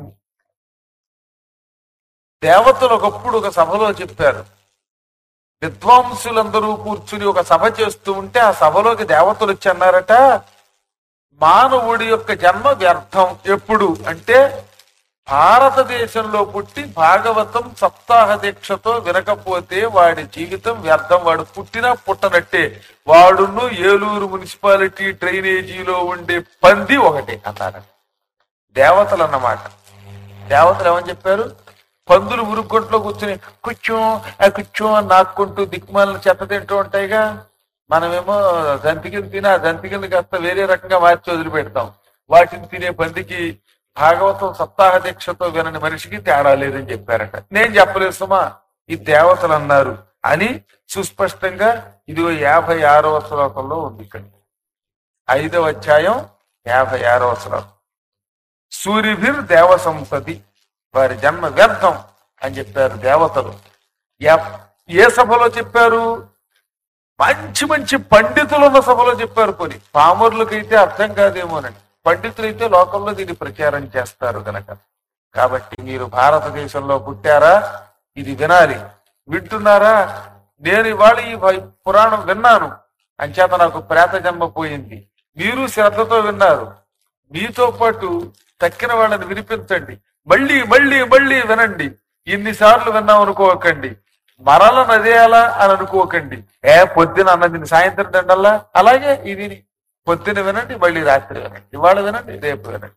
దేవతలు ఒకప్పుడు ఒక సభలో చెప్పారు విద్వాంసులందరూ కూర్చుని ఒక సభ చేస్తూ ఉంటే ఆ సభలోకి దేవతలు వచ్చి అన్నారట మానవుడి యొక్క జన్మ వ్యర్థం ఎప్పుడు అంటే భారతదేశంలో పుట్టి భాగవతం సప్తాహ దీక్షతో వినకపోతే వాడి జీవితం వ్యర్థం వాడు పుట్టినా పుట్టనట్టే వాడును ఏలూరు మున్సిపాలిటీ డ్రైనేజీలో ఉండే పంది ఒకటే అన్నారు దేవతలు అన్నమాట దేవతలు ఏమని చెప్పారు పందులు ఉరుక్కుంట్లో కూర్చుని కూర్చో ఆ కూర్చో అని నాక్కుంటూ దిక్కుమాలను చెత్త తింటూ ఉంటాయిగా మనమేమో దంతికిని తిని ఆ దంతికిని కాస్త వేరే రకంగా మార్చి వదిలిపెడతాం వాటిని తినే పందికి భాగవతం సప్తాహ దీక్షతో వినని మనిషికి తేడా లేదని చెప్పారట నేను చెప్పలేదు సుమా ఈ దేవతలు అన్నారు అని సుస్పష్టంగా ఇదిగో యాభై ఆరవ శ్లోకంలో ఉంది ఇక్కడ ఐదవ అధ్యాయం యాభై ఆరవ శ్లోకం సూర్యభిర్ దేవ సంసది వారి జన్మ వ్యర్థం అని చెప్పారు దేవతలు ఎప్- ఏ సభలో చెప్పారు మంచి మంచి పండితులు ఉన్న సభలో చెప్పారు కొని పామరులకైతే అర్థం కాదేమోనండి పండితులైతే లోకంలో దీన్ని ప్రచారం చేస్తారు గనక కాబట్టి మీరు భారతదేశంలో పుట్టారా ఇది వినాలి వింటున్నారా నేను ఇవాళ ఈ భ- పురాణం విన్నాను అంచేత నాకు ప్రేత జన్మ పోయింది మీరు శ్రద్ధతో విన్నారు మీతో పాటు తక్కిన వాళ్ళని వినిపించండి మళ్ళీ మళ్ళీ మళ్ళీ వినండి ఇన్నిసార్లు విన్నాం అనుకోకండి మరల నదేయాలా అని అనుకోకండి ఏ పొద్దున అన్నది సాయంత్రం తిండల్లా అలాగే ఇది పొద్దున వినండి మళ్ళీ రాత్రి వినండి ఇవాళ వినండి రేపు వినండి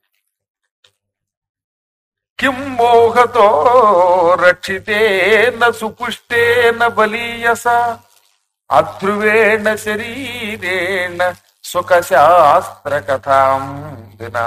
కిం మోహతో రక్షితేన సుపుష్టేన బలీయస అధ్రువేణ శరీరేణ సుఖశాస్త్ర కథాం వినా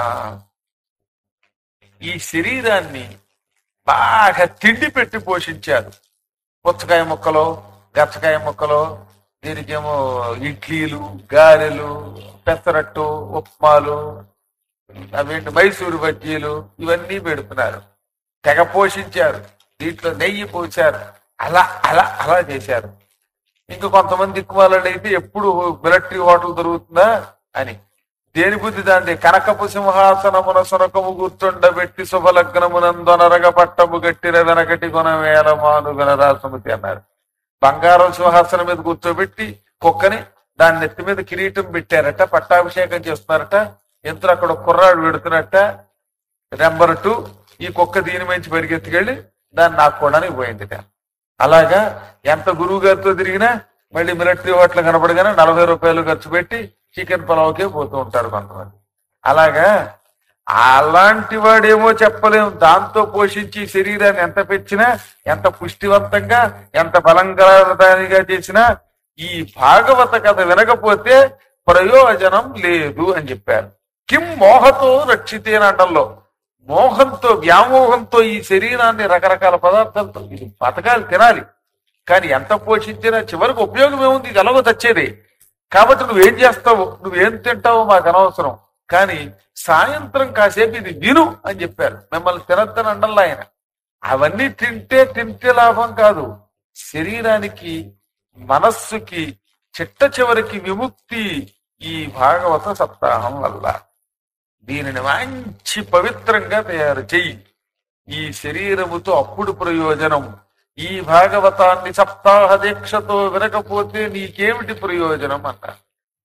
ఈ శరీరాన్ని బాగా తిండి పెట్టి పోషించారు పుచ్చకాయ ముక్కలు గచ్చకాయ ముక్కలు దీనికేమో ఇడ్లీలు గారెలు పెసరట్టు ఉప్మాలు అవేంటి మైసూరు బజ్జీలు ఇవన్నీ పెడుతున్నారు తెగ పోషించారు దీంట్లో నెయ్యి పోశారు అలా అలా అలా చేశారు ఇంకా కొంతమంది దిక్కుమాలని అయితే ఎప్పుడు మిలిటరీ హోటల్ దొరుకుతుందా అని దేని బుద్ధి దాంది కనకపు సింహాసనమున సునకము గుర్తుండబెట్టి శుభలగ్నమునందొనరగ పట్టము గట్టిన వెనకటి కొన వేల మాను వినరాసముతి అన్నారు బంగారం సింహాసనం మీద కూర్చోబెట్టి కుక్కని దాని నెత్తి మీద కిరీటం పెట్టారట పట్టాభిషేకం చేస్తున్నారట ఎంతో అక్కడ ఒక కుర్రాడు పెడుతున్నట్ట నెంబర్ టూ ఈ కుక్క దీని మంచి పరిగెత్తుకెళ్ళి దాన్ని నాక్కోవడానికి పోయిందిట అలాగా ఎంత గురువు గారితో తిరిగినా మళ్ళీ మిలిటరీ హోటల్ కనపడగానే నలభై రూపాయలు ఖర్చు పెట్టి చికెన్ పలావ్కే పోతూ ఉంటారు కొంతమంది అలాగా అలాంటి వాడేమో చెప్పలేం దాంతో పోషించి శరీరాన్ని ఎంత పెంచినా ఎంత పుష్టివంతంగా ఎంత బలంగా చేసినా ఈ భాగవత కథ వినకపోతే ప్రయోజనం లేదు అని చెప్పారు కిం మోహతో రక్షితేనంటల్లో మోహంతో వ్యామోహంతో ఈ శరీరాన్ని రకరకాల పదార్థాలతో ఇది బతకాలి తినాలి కానీ ఎంత పోషించినా చివరికి ఉపయోగం ఏముంది ఇది ఎలాగో తెచ్చేది కాబట్టి నువ్వేం చేస్తావు నువ్వేం తింటావో మాకు అనవసరం కానీ సాయంత్రం కాసేపు ఇది విను అని చెప్పారు మిమ్మల్ని తినద్దని అండల్లా ఆయన అవన్నీ తింటే తింటే లాభం కాదు శరీరానికి మనస్సుకి చిట్ట చివరికి విముక్తి ఈ భాగవత సప్తాహం వల్ల దీనిని మంచి పవిత్రంగా తయారు చెయ్యి ఈ శరీరముతో అప్పుడు ప్రయోజనం ఈ భాగవతాన్ని సప్తాహ దీక్షతో వినకపోతే నీకేమిటి ప్రయోజనం అన్నారు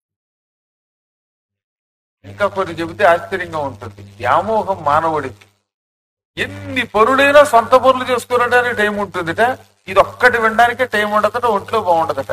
ఇంకా కొన్ని చెబితే ఆశ్చర్యంగా ఉంటుంది వ్యామోహం మానవుడికి ఎన్ని పనులైనా సొంత పనులు చేసుకోవడానికి టైం ఉంటుందిట ఇది ఒక్కటి వినడానికే టైం ఉండదట ఒంట్లో బాగుండదట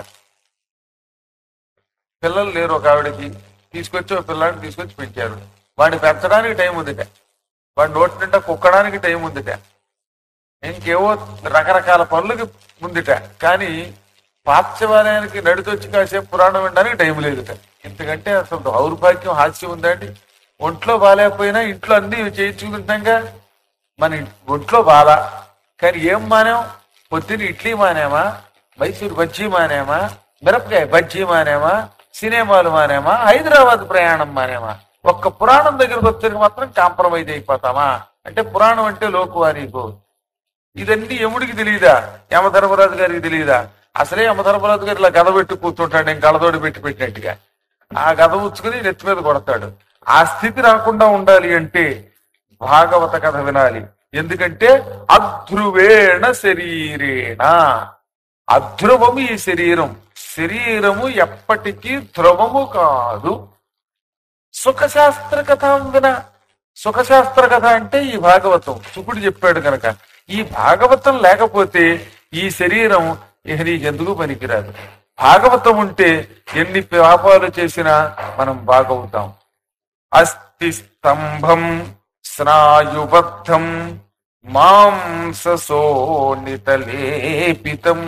పిల్లలు లేరు ఒక ఆవిడకి తీసుకొచ్చి ఒక పిల్లాడిని తీసుకొచ్చి పెంచారు వాడిని పెంచడానికి టైం ఉందిట వాడి నోటి నిండా కుక్కడానికి టైం ఉందిట ఇంకేవో రకరకాల పనులకి ఉందిట కానీ పాత్యవాలయానికి నడితొచ్చి కాసేపు పురాణం వినడానికి టైం లేదుట ఎందుకంటే అసలు దౌర్భాగ్యం హాస్యం ఉందండి ఒంట్లో బాగాలేకపోయినా ఇంట్లో అన్ని చేయించుకుంటాంగా మన ఒంట్లో బాల కానీ ఏం మానేం పొద్దున్న ఇడ్లీ మానేమా మైసూర్ బజ్జీ మానేమా మిరపకాయ బజ్జీ మానేమా సినిమాలు మానేమా హైదరాబాద్ ప్రయాణం మానేమా ఒక్క పురాణం దగ్గరకు వచ్చేసరికి మాత్రం కాంప్రమైజ్ అయిపోతామా అంటే పురాణం అంటే లోకువా నీకు ఇదన్నీ యముడికి తెలియదా యమధర్మరాజు గారికి తెలియదా అసలే యమధర్మరాజు గారు ఇలా గద పెట్టి కూర్చుంటాడు నేను గలదోడి పెట్టి పెట్టినట్టుగా ఆ గద ఉచ్చుకుని నెత్తి మీద కొడతాడు ఆ స్థితి రాకుండా ఉండాలి అంటే భాగవత కథ వినాలి ఎందుకంటే అధ్రువేణ శరీరేణ అధ్రువము ఈ శరీరం శరీరము ఎప్పటికీ ధ్రువము కాదు సుఖశాస్త్ర కథ విన సుఖశాస్త్ర కథ అంటే ఈ భాగవతం శుకుడు చెప్పాడు కనుక ఈ భాగవతం లేకపోతే ఈ శరీరం ఇక నీకెందుకు పనికిరాదు భాగవతం ఉంటే ఎన్ని పాపాలు చేసినా మనం బాగవుతాం అస్థి స్తంభం స్నాయుబద్ధం మాంససోనితలేపితం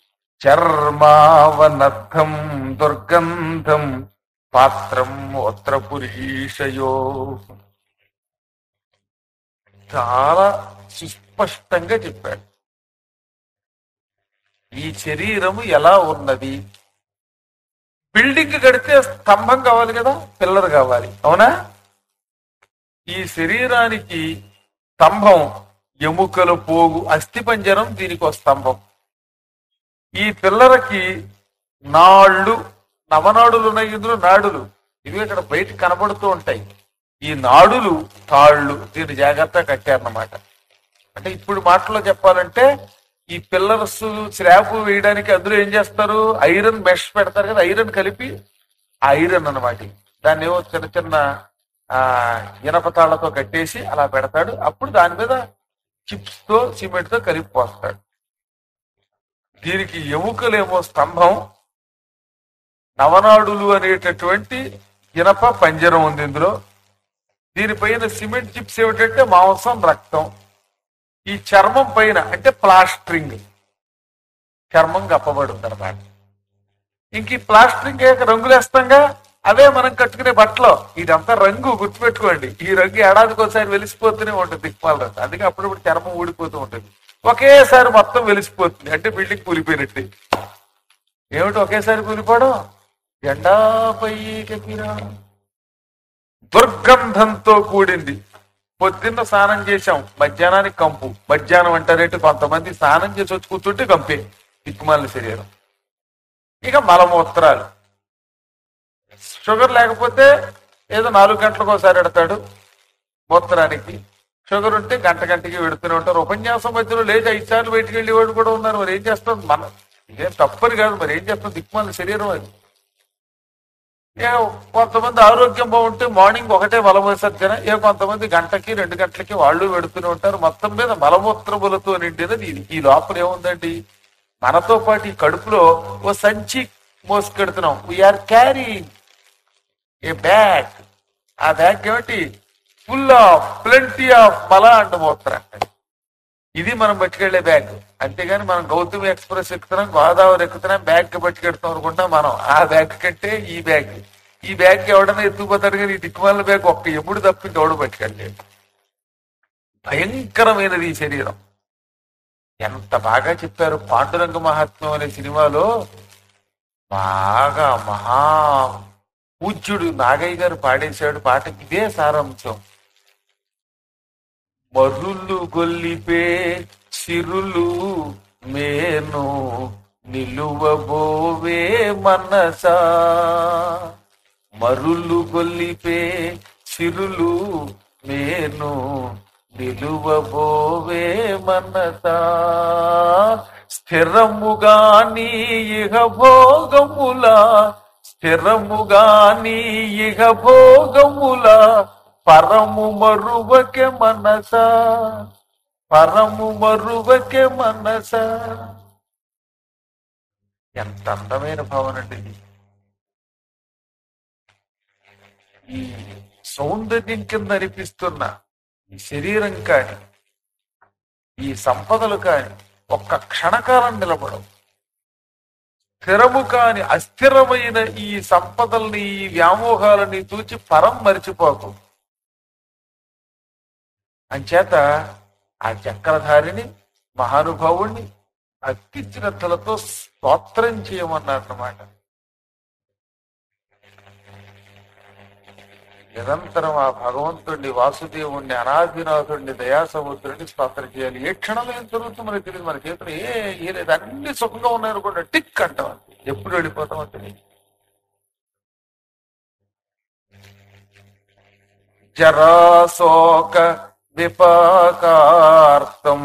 చర్మావనర్థం దుర్గంధం పాత్రం పురీషయో చాలా సుస్పష్టంగా చెప్పాడు ఈ శరీరము ఎలా ఉన్నది బిల్డింగ్ కడితే స్తంభం కావాలి కదా పిల్లర్ కావాలి అవునా ఈ శరీరానికి స్తంభం ఎముకలు పోగు అస్థిపంజరం దీనికి ఒక స్తంభం ఈ పిల్లరకి నాళ్ళు నవనాడులు ఉన్నాయి ఇందులో నాడులు ఇవి ఇక్కడ బయట కనబడుతూ ఉంటాయి ఈ నాడులు తాళ్ళు దీన్ని జాగ్రత్తగా కట్టారన్నమాట అంటే ఇప్పుడు మాటలో చెప్పాలంటే ఈ పిల్లర్స్ స్లాబ్ వేయడానికి అందులో ఏం చేస్తారు ఐరన్ మెష్ పెడతారు కదా ఐరన్ కలిపి ఆ ఐరన్ అన్నమాట ఇది. దాన్ని ఏవో చిన్న చిన్న ఆ ఇనప తాళ్లతో కట్టేసి అలా పెడతాడు అప్పుడు దాని మీద చిప్స్ తో సిమెంట్ తో కలిపి పోస్తాడు దీనికి ఎముకలేమో స్తంభం నవనాడులు అనేటటువంటి ఇనప పంజరం ఉంది ఇందులో దీనిపైన సిమెంట్ చిప్స్ ఏమిటంటే మాంసం రక్తం ఈ చర్మం పైన అంటే ప్లాస్టరింగ్ చర్మం కప్పబడింది అనమాట ఇంక ఈ ప్లాస్టరింగ్ అయ్యాక రంగులు వేస్తాంగా అవే మనం కట్టుకునే బట్టలు ఇదంతా రంగు గుర్తుపెట్టుకోండి ఈ రంగు ఏడాదికి ఒకసారి వెలిసిపోతూనే ఉంటుంది దిక్పాల రంగు అందుకే అప్పుడప్పుడు చర్మం ఊడిపోతూ ఉంటుంది ఒకేసారి మొత్తం వెలిసిపోతుంది అంటే బిల్డింగ్ కూలిపోయినట్టు ఏమిటి ఒకేసారి కూలిపోవడం ఎండాపై దుర్గంధంతో కూడింది పొద్దున్న స్నానం చేశాం మధ్యాహ్నానికి కంపు మధ్యాహ్నం అంటారేంటి కొంతమంది స్నానం చేసి వచ్చి కూర్చుంటే కంపే దిక్కుమాలిన శరీరం ఇక మలమూత్రాలు షుగర్ లేకపోతే ఏదో నాలుగు గంటలకు ఒకసారి పెడతాడు మూత్రానికి షుగర్ ఉంటే గంట గంటకి పెడుతూనే ఉంటారు ఉపన్యాసం మధ్యలో లేదు ఐదు సార్లు బయటికి వెళ్ళే వాళ్ళు కూడా ఉన్నారు మరి ఏం చేస్తాం మన ఇదేం తప్పని కాదు మరి ఏం చేస్తాం దిక్కుమాలిన శరీరం అది ఏ కొంతమంది ఆరోగ్యం బాగుంటే మార్నింగ్ ఒకటే మలవిసర్జన ఏ కొంతమంది గంటకి రెండు గంటలకి వాళ్ళు పెడుతూనే ఉంటారు మొత్తం మీద మలమూత్రములతో నిండినది ఇది ఈ లోపల ఏముందండి మనతో పాటు ఈ కడుపులో ఓ సంచి మోసుకెడుతున్నాం వీఆర్ క్యారీ ఏ బ్యాగ్ ఆ బ్యాగ్ ఏమిటి ఫుల్ ఆఫ్ ప్లెంటీ ఆఫ్ మల అండ్ మూత్ర ఇది మనం పట్టుకెళ్లే బ్యాగ్ అంతేగాని మనం గౌతమి ఎక్స్ప్రెస్ ఎక్కుతున్నాం గోదావరి ఎక్కుతున్నాం బ్యాగ్ పట్టుకెడుతాం అనుకుంటాం మనం ఆ బ్యాగ్ కంటే ఈ బ్యాగ్ ఈ బ్యాగ్ ఎవడన్నా ఎత్తుకుపోతాడు కానీ ఈ దిక్కుమాల బ్యాగ్ ఒక్క ఎప్పుడు తప్పి ఎవడు పట్టుకెళ్ళలేదు భయంకరమైనది ఈ శరీరం ఎంత బాగా చెప్పారు పాండురంగ మహాత్మ్యం అనే సినిమాలో బాగా మహా పూజ్యుడు నాగయ్య గారు పాడేశాడు పాట ఇదే సారాంశం మరులు గొల్లిపే సిరులు మేను నిలువబోవే మనసా మరులు గొల్లిపే సిరులు మేను నిలువబోవే మనసా స్థిరముగా నీ ఇహ భోగముల స్థిరముగా నీ ఇహ భోగముల పరము మరువకె మనసా పరము మరువకె మనసా ఎంత అందమైన భావన అండి ఇది ఈ సౌందర్యం కింద అనిపిస్తున్న ఈ శరీరం కాని ఈ సంపదలు కాని ఒక్క క్షణకాలం నిలబడవు స్థిరము కాని అస్థిరమైన ఈ సంపదల్ని ఈ వ్యామోహాలని చూచి పరం మరిచిపోకు అంచేత ఆ చక్రధారిని మహానుభావుణ్ణి భక్తి శ్రద్ధలతో స్తోత్రం చేయమన్నారన్నమాట నిరంతరం ఆ భగవంతుడిని వాసుదేవుణ్ణి అనాదినాథుడిని దయాసముద్రుడిని స్తోత్రం చేయాలి ఏ క్షణంలో ఏం జరుగుతుందో మనకి తెలియదు మన చేతులు ఏ ఏ లేదు అన్ని సుఖంగా ఉన్నాయనుకోండి టిక్ అంటాం అంతే. ఎప్పుడు వెళ్ళిపోతామో తెలియదు జరాశోక విపాకార్థం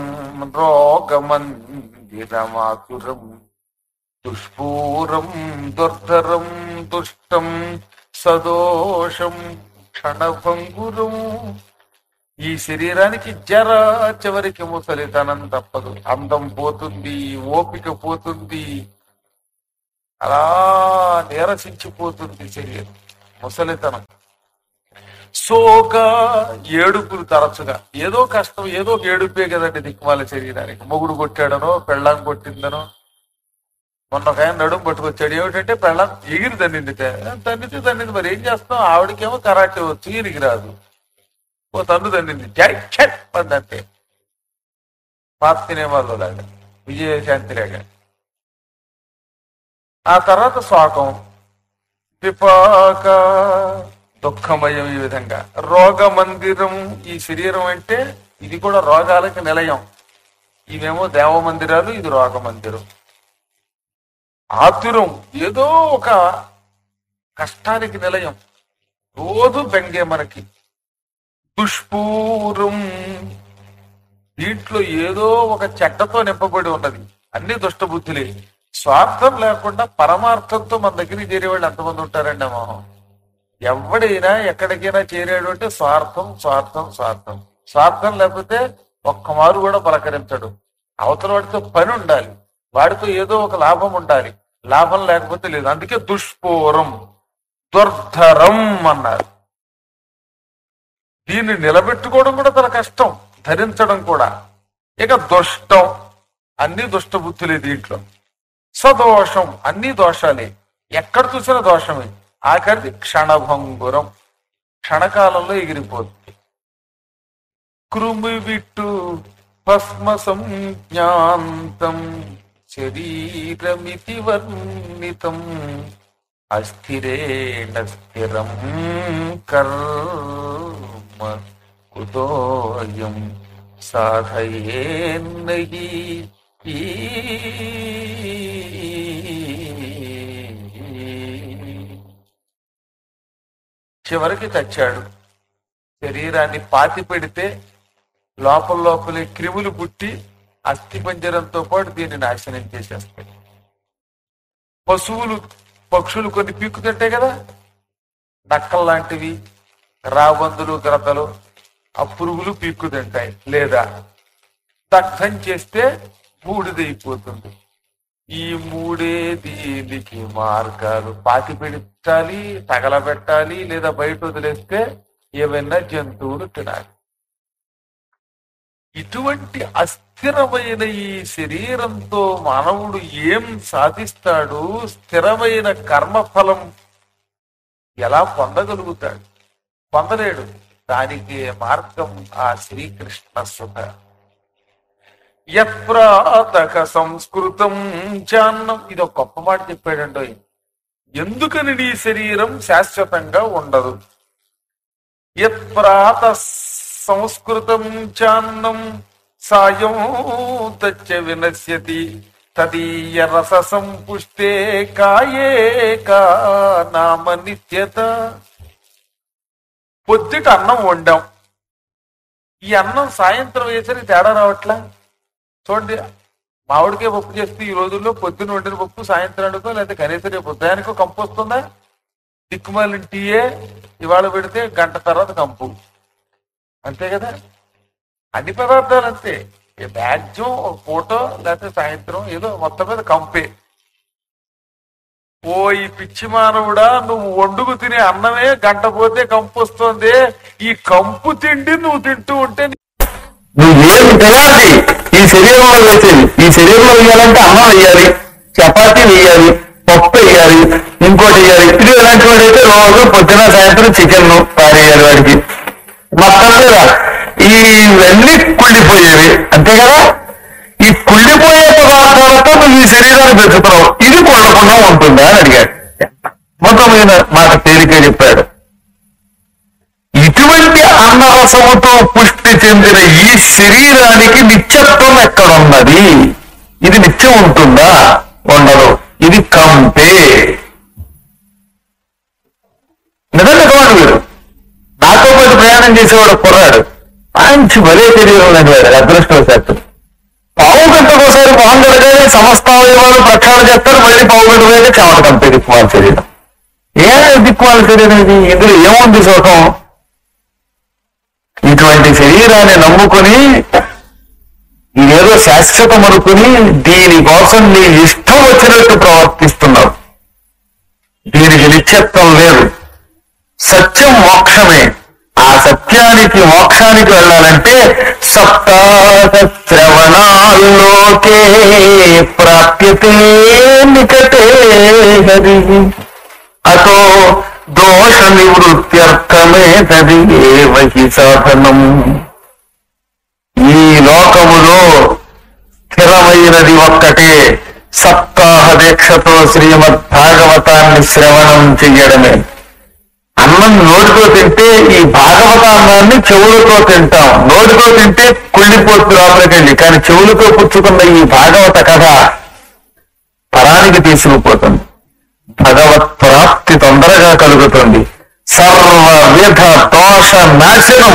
రోగమందిరమాతురం దుష్పూరం దుర్ధరం దుష్టం సదోషం క్షణభంగురం ఈ శరీరానికి జర చివరికి ముసలితనం తప్పదు అందం పోతుంది ఓపిక పోతుంది అలా నీరసించిపోతుంది శరీరం ముసలితనం సోక ఏడుపులు తరచుగా ఏదో కష్టం ఏదో ఒక ఏడుపే కదండి దిక్కుమాల శరీరానికి మొగుడు కొట్టాడనో పెళ్ళాం కొట్టిందనో మొన్న ఒక ఆయన నడుము పట్టుకొచ్చాడు ఏమిటంటే పెళ్ళాం ఎగిరి తన్నింది తన్నితే తన్నింది మరి ఏం చేస్తాం ఆవిడకేమో కరాటే వచ్చు ఈయనకి రాదు ఓ తన్ను తన్నింది జై ఛట్ అంతే పాత సినిమాలో లాగా విజయశాంతి లాగా ఆ తర్వాత శోకం పిపాక దుఃఖమయం ఈ విధంగా రోగ మందిరం ఈ శరీరం అంటే ఇది కూడా రోగాలకి నిలయం ఇవేమో దేవ మందిరాలు ఇది రోగ మందిరం ఆతురం ఏదో ఒక కష్టానికి నిలయం రోజు బెంగే మనకి దుష్పూరం దీంట్లో ఏదో ఒక చెడ్డతో నింపబడి ఉన్నది అన్ని దుష్టబుద్ధులే స్వార్థం లేకుండా పరమార్థంతో మన దగ్గరికి చేరేవాళ్ళు ఎంతమంది ఉంటారండి అమ్మా ఎవడైనా ఎక్కడికైనా చేరాడు అంటే స్వార్థం స్వార్థం స్వార్థం స్వార్థం లేకపోతే ఒక్క మారు కూడా పలకరించడు అవతల వాడితో పని ఉండాలి వాడితో ఏదో ఒక లాభం ఉండాలి లాభం లేకపోతే లేదు అందుకే దుష్పూరం దుర్ధరం అన్నారు దీన్ని నిలబెట్టుకోవడం కూడా చాలా కష్టం ధరించడం కూడా ఇక దుష్టం అన్ని దుష్ట బుద్ధులే దీంట్లో సదోషం అన్ని దోషాలే ఎక్కడ చూసినా దోషమే ఆఖరిది క్షణభంగురం క్షణకాలంలో ఎగిరిపోతుంది కృమి విట్టు భస్మ సంజ్ఞాంతం శరీరమితి వర్ణితం అస్థిరేణ స్థిరం కర్మ కుతోయం సాధయేన్నహి చివరికి చచ్చాడు శరీరాన్ని పాతి పెడితే లోపల లోపలే క్రిములు పుట్టి అస్థి పంజరంతో పాటు దీన్ని నాశనం చేసేస్తాయి పశువులు పక్షులు కొన్ని పీక్కుతుంటాయి కదా నక్కలు లాంటివి రాబందులు గ్రతలు ఆ పురుగులు పీక్కు తింటాయి లేదా దగ్ధం చేస్తే బూడిదైపోతుంది ఈ మూడే దీనికి మార్గాలు పాతి పెట్టాలి తగలబెట్టాలి లేదా బయట వదిలేస్తే ఏవైనా జంతువులు తినాలి ఇటువంటి అస్థిరమైన ఈ శరీరంతో మానవుడు ఏం సాధిస్తాడు స్థిరమైన కర్మఫలం ఎలా పొందగలుగుతాడు పొందలేడు దానికి మార్గం ఆ శ్రీకృష్ణ సుఖ యత్ప్రాతక సంస్కృతం చాన్నం ఇది ఒక గొప్ప మాట చెప్పాడండో ఎందుకని నీ శరీరం శాశ్వతంగా ఉండదు యత్ప్రాత సంస్కృతం చాన్నం సాయం తచ్చ వినశ్యతి తదీయ రస సంపుష్టే కాయే కా నామ నిత్యత పొద్దుట అన్నం వండాం ఈ అన్నం సాయంత్రం వేసరికి తేడా రావట్లా చూడండి మామిడికాయ పప్పు చేస్తే ఈ రోజుల్లో పొద్దున వండిన పప్పు సాయంత్రానికో లేదా కనీసం రేపు ఉదయానికో కంపు వస్తుందా దిక్కుమాలిన టీయే ఇవాళ పెడితే గంట తర్వాత కంపు అంతే కదా అన్ని పదార్థాలు అంతే మ్యాక్సిమం ఒక ఫోటో లేకపోతే సాయంత్రం ఏదో మొత్తం మీద కంపే ఓ ఈ పిచ్చి మానవుడా నువ్వు వండుకు తినే అన్నమే గంట పోతే కంపు వస్తుంది ఈ కంపు తిండి నువ్వు తింటూ ఉంటే నీ- నువ్వు ఏమి తినాలి ఈ శరీరంలో వేసేది ఈ శరీరంలో వేయాలంటే అన్నం వేయాలి చపాతీ వేయాలి పప్పు వేయాలి ఇంకోటి వేయాలి ఇది ఎలాంటి వాడైతే రోజు పొద్దున సాయంత్రం చికెన్ పారేయాలి వాడికి మొత్తం మీద ఇవన్నీ కుళ్ళిపోయేవి అంతే కదా ఈ కుళ్ళిపోయే పదార్థాలతో నువ్వు ఈ శరీరాన్ని పెంచుతున్నావు ఇది కొడకుండా ఉంటుందా అని అడిగాడు మొత్తం మీద మాట తేలిక చెప్పాడు ఇటువంటి అన్నరసముతో పుష్టి చెందిన ఈ శరీరానికి నిత్యత్వం ఎక్కడున్నది ఇది నిత్యం ఉంటుందా ఉండదు ఇది కంపే నిజంగా చూడండి మీరు నాతో పాటు ప్రయాణం చేసేవాడు కుర్రాడు మంచి భలే శరీరం లేని వాడు అదృష్టవశాత్తు పావు గంటకోసారి మొహం కడగానే సమస్త అవయవాలు ప్రక్షాళన చేస్తారు మళ్ళీ పావు గంట పోయాక చెమట కంపే దిక్కుమాల శరీరం ఏ దిక్కుమాల శరీరం ఇది ఇందులో ఏముంది సుఖం ఇటువంటి శరీరాన్ని నమ్ముకుని ఇదేదో శాశ్వతం అనుకుని దీనికోసం నీ ఇష్టం వచ్చినట్టు ప్రవర్తిస్తున్నావు దీనికి నిత్యత్వం లేదు సత్యం మోక్షమే ఆ సత్యానికి మోక్షానికి వెళ్ళాలంటే సప్తాహ శ్రవణాల్లోకే ప్రాప్యతే నికటే హరి అతో దోష నివృత్త్యర్థమే తది ఏవహి సాధనం ఈ లోకములో స్థిరమైనది ఒక్కటే సప్తాహ దీక్షతో శ్రీమద్ భాగవతాన్ని శ్రవణం చెయ్యడమే అన్నం నోటితో తింటే ఈ భాగవతాన్నాన్ని చెవులతో తింటాం నోటితో తింటే కుళ్ళిపోతుంది లోపలికెళ్ళి కానీ చెవులతో పుచ్చుకున్న ఈ భాగవత కథ పరానికి తీసుకుపోతుంది భగవత్ ప్రాప్తి తొందరగా కలుగుతుంది సర్వవిధ దోష నాశనం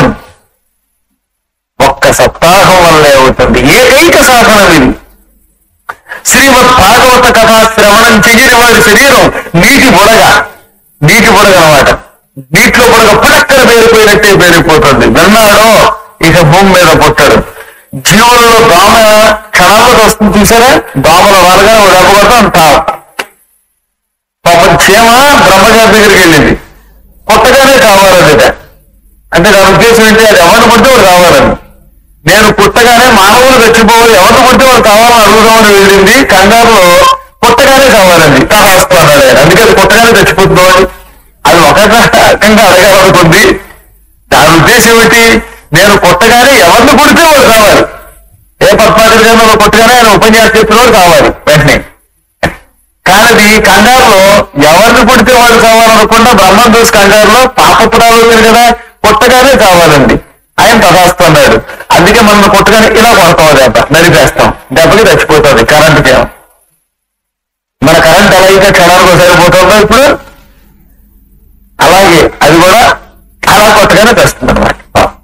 ఒక్క సప్తాహం వల్లే అవుతుంది ఏకైక సాధనం ఇది శ్రీమద్ భాగవత కథా శ్రవణం చెయ్యని వాడి శరీరం నీటి బుడగ నీటి బుడగ అనమాట నీటిలో బుడగ పడక్కన పేరిపోయినట్టే పేరిపోతుంది విన్నాడో ఇక భూమి మీద పుట్టడు జీవులలో దోమ క్షణాలకు వస్తుంది చూసారా దోమల వరగా డబ్బుకొడతాం తావు పాపం చీమ బ్రహ్మగారి దగ్గరికి వెళ్ళింది పుట్టగానే కావాలన్నట అంటే దాని ఉద్దేశం ఏంటి అది ఎవరిని పుడితే వాడు కావాలని నేను పుట్టగానే మానవులు చచ్చిపోవాలి ఎవరిని పుడితే వాడు కావాలని అడుగుదామని వెళ్ళింది కంగారులో పుట్టగానే కావాలండి వస్తూ అన్నాడు ఆయన అందుకే అది పుట్టగానే చచ్చిపోతుందో అని అది ఒక రకంగా అడగాలనుకుంది దాని ఉద్దేశం ఏమిటి నేను పుట్టగానే ఎవరిని పుడితే వాడు కావాలి ఏ పద్మాకర్ గారిలో పుట్టగానే ఆయన ఉపన్యాసం చెప్పినోడు కావాలి వెంటనే కానీ అది కంగారులో ఎవరిని పుడితే వాడు కావాలనుకుండా బ్రహ్మం చూసి కంగారులో పాపపురాలు ఉంది కదా పుట్టగానే కావాలండి ఆయన తదాస్తున్నాడు అందుకే మనం పుట్టగానే ఇలా కొడతాం దెబ్బ నరిపేస్తాం దెబ్బకి చచ్చిపోతుంది కరెంట్కి ఏమో. మన కరెంట్ ఎలా అయితే క్షణానికి ఒకసారి పోతుందో ఇప్పుడు అలాగే అది కూడా అలా కొట్టగానే తెస్తుంది అనమాట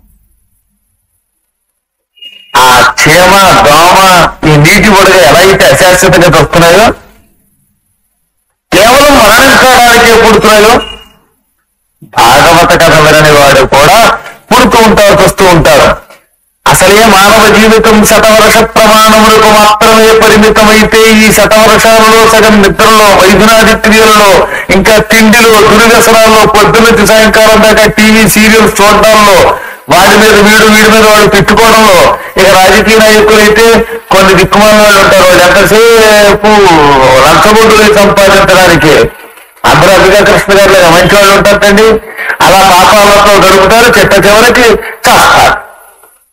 ఆ చీమ దోమ ఈ నీటి బుడగ ఎలా అయితే అశాశ్వతంగా వస్తున్నాయో కేవలం మరణించడానికే పుడుతున్నాయో భాగవత కథ వినని వాడు కూడా పుడుతూ ఉంటారు వస్తూ ఉంటారు అసలే మానవ జీవితం శతవర్ష ప్రమాణములకు మాత్రమే పరిమితమైతే ఈ శతవర్షాలలో సగం నిద్రలో వైద్యునాది క్రియలలో ఇంకా తిండిలో దుర్వ్యసనాల్లో పొద్దున్నతి సాయంకాలం దాకా టీవీ సీరియల్స్ చూడడంలో వాడి మీద వీడు వీడి మీద వాడు తిట్టుకోవడంలో ఇక రాజకీయ నాయకులైతే కొన్ని దిక్కుమాల వాళ్ళు ఉంటారు వాళ్ళు ఎంతసేపు లంచగొడ్డులు సంపాదించడానికి అందరూ అభిగా కృష్ణ గారు లేదా మంచి వాళ్ళు ఉంటారండి అలా పాపాలతో గడుపుతారు చెట్ట చివరికి చేస్తారు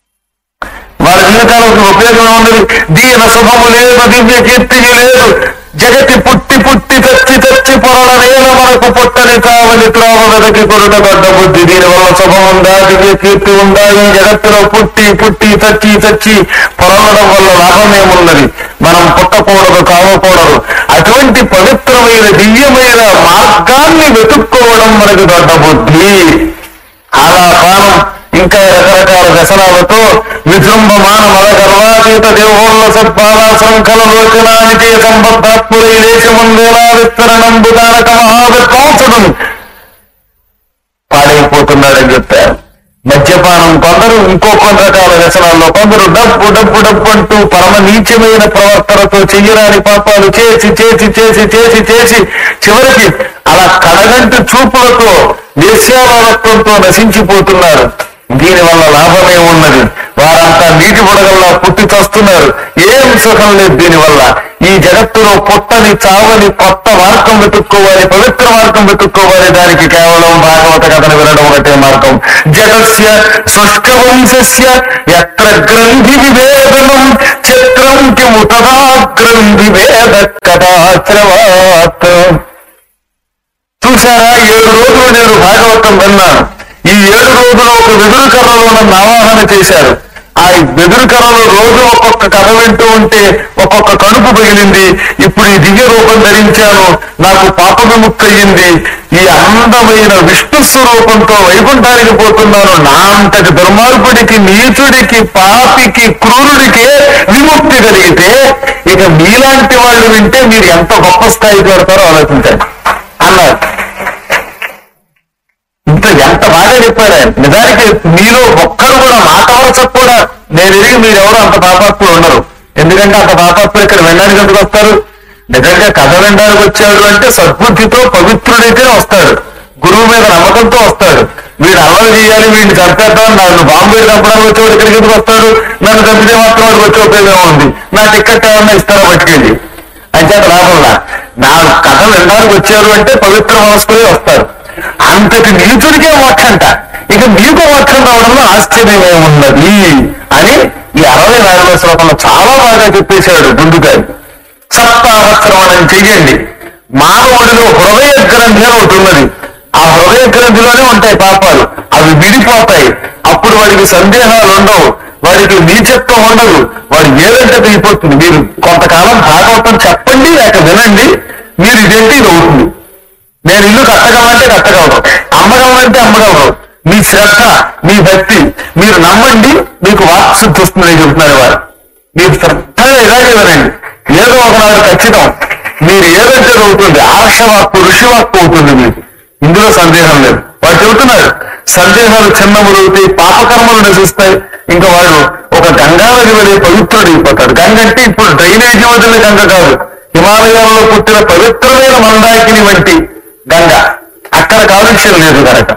వాళ్ళ జీవితాలకు ఉపయోగం ఉన్నది దీన శుభము లేదు దివ్య కీర్తి లేదు జగతి పుట్టి పుట్టి చచ్చి చచ్చి పొరల నేల మనకు పుట్టని కావలి త్రోవ వెదకి కొరుట గొడ్డ బుద్ధి దీని వల్ల శుభం ఉందా దివ్య కీర్తి ఉందా ఈ జగత్తులో పుట్టి పుట్టి చచ్చి చచ్చి పొరలడం వల్ల లాభమేమున్నది మనం పుట్టకూడదు కావకూడదు అటువంటి పవిత్రమైన దివ్యమైన మార్గాన్ని వెతుక్కోవడం మనకి దొడ్డ బుద్ధి ఆలాపానం ఇంకా రకరకాల వ్యసనాలతో విజృంభమాన మల గర్వాతీత దేవోల్ల సత్పాల శృంఖల లోచనానికి సంబద్ధాత్ములై దేశముందేలా విస్తరణంబు తారక మహావిద్వాంసుడు పాడైపోతున్నాడని చెప్పారు మద్యపానం కొందరు ఇంకో కొన్ని రకాల వ్యసనాల్లో కొందరు డబ్బు డబ్బు డబ్బు అంటూ పరమ నీచమైన ప్రవర్తనతో చెయ్యరాని పాపాలు చేసి చేసి చేసి చేసి చేసి చివరికి అలా కడగంటి చూపులతో వేశ్యావరత్వంతో నశించిపోతున్నారు దీనివల్ల లాభమే ఉన్నది వారంతా నీటి బుడగల్లా పుట్టి చస్తున్నారు ఏం సుఖం లేదు దీనివల్ల ఈ జగత్తులో పుట్టని చావని కొత్త మార్గం వెతుక్కోవాలి పవిత్ర మార్గం వెతుక్కోవాలి దానికి కేవలం భాగవత కథను వినడం ఒకటే మార్గం జగస్య శుష్క వంశస్య ఎత్ర గ్రంథి వివేదనం చిత్రం కిము తదా గ్రంథి వేద కథాశ్రవాత్ చూసారా ఏడు రోజులు నేను భాగవతం విన్నాను ఈ ఏడు రోజులు ఒక వెదురు కర్రలో నన్ను ఆవాహన చేశారు ఆ వెదురు కర్రలో రోజు ఒక్కొక్క కథ వింటూ ఉంటే ఒక్కొక్క కడుపు పగిలింది ఇప్పుడు ఈ దివ్య రూపం ధరించాను నాకు పాప విముక్తి అయ్యింది ఈ అందమైన విష్ణు స్వరూపంతో వైకుంఠానికి పోతున్నాను నా అంతటి దుర్మార్గుడికి నీచుడికి పాపికి క్రూరుడికే విముక్తి కలిగితే ఇక మీలాంటి వాళ్ళు వింటే మీరు ఎంత గొప్ప స్థాయికి పెడతారో ఆలోచించండి అన్నారు ఇంత ఎంత బాగా చెప్పాడు ఆయన నిజానికి మీలో ఒక్కరు కూడా మాట వరుసకు కూడా నేను ఎరిగి మీరెవరు అంత పాపాత్ములు ఉండరు ఎందుకంటే అంత పాపాత్ములు ఇక్కడ వినడానికి ఎందుకు వస్తారు నిజంగా కథ వినడానికి వచ్చాడు అంటే సద్బుద్ధితో పవిత్రుడైతే వస్తాడు గురువు మీద నమ్మకంతో వస్తాడు వీడు అల్లరి చేయాలి వీడిని చంపేద్దాం నన్ను బాంబే చంపడానికి వచ్చేవాడు ఇక్కడికి ఎందుకు వస్తాడు నన్ను చంపితే మాత్రం వాడికి వచ్చే ఉపయోగం ఉంది నా టికెట్ ఏమన్నా ఇస్తారా పట్టుకెళ్ళి అంచేత లాభంలా నా కథ వినడానికి వచ్చారు అంటే పవిత్ర మనస్కులే వస్తారు అంతటి నీచుడికే మోక్షంట ఇక మీకు మోక్షం రావడంలో ఆశ్చర్యమే ఉన్నది అని ఈ అరవై నాలుగో శ్లోకంలో చాలా బాగా చెప్పేశాడు ముందుగా సప్తాహశ్రవణం చెయ్యండి మానవుడిలో హృదయ గ్రంథి అని ఒకటి ఉన్నది ఆ హృదయ గ్రంథిలోనే ఉంటాయి పాపాలు అవి విడిపోతాయి అప్పుడు వాడికి సందేహాలు ఉండవు వాడికి నీచత్వం ఉండదు వాడు ఏదంటే దిగిపోతుంది మీరు కొంతకాలం భాగవతం చెప్పండి లేక వినండి మీరు ఇదేంటి ఇది అవుతుంది నేను ఇల్లు కట్టగలంటే కట్టగలను అమ్మగలంటే అమ్మగలను మీ శ్రద్ధ మీ భక్తి మీరు నమ్మండి మీకు వాక్శుద్ధి వస్తుందని చెబుతున్నారు వారు మీరు శ్రద్ధగా ఇలాగే వినండి ఏదో ఒకనాడు ఖచ్చితం మీరు ఏదంటే అది అవుతుంది ఆర్షవాక్కు ఋషివాక్కు అవుతుంది మీకు ఇందులో సందేహం లేదు వాడు చెబుతున్నారు సందేహాలు చిన్నములవుతాయి పాపకర్మలు నశిస్తాయి ఇంకా వాడు ఒక గంగా నది వలె పవిత్రుడు అయిపోతాడు గంగ అంటే ఇప్పుడు డ్రైనేజీ వదిలిన గంగ కాదు హిమాలయాల్లో పుట్టిన పవిత్రమైన మందాకిని వంటి గంగ అక్కడ కాలుష్యం లేదు కనుక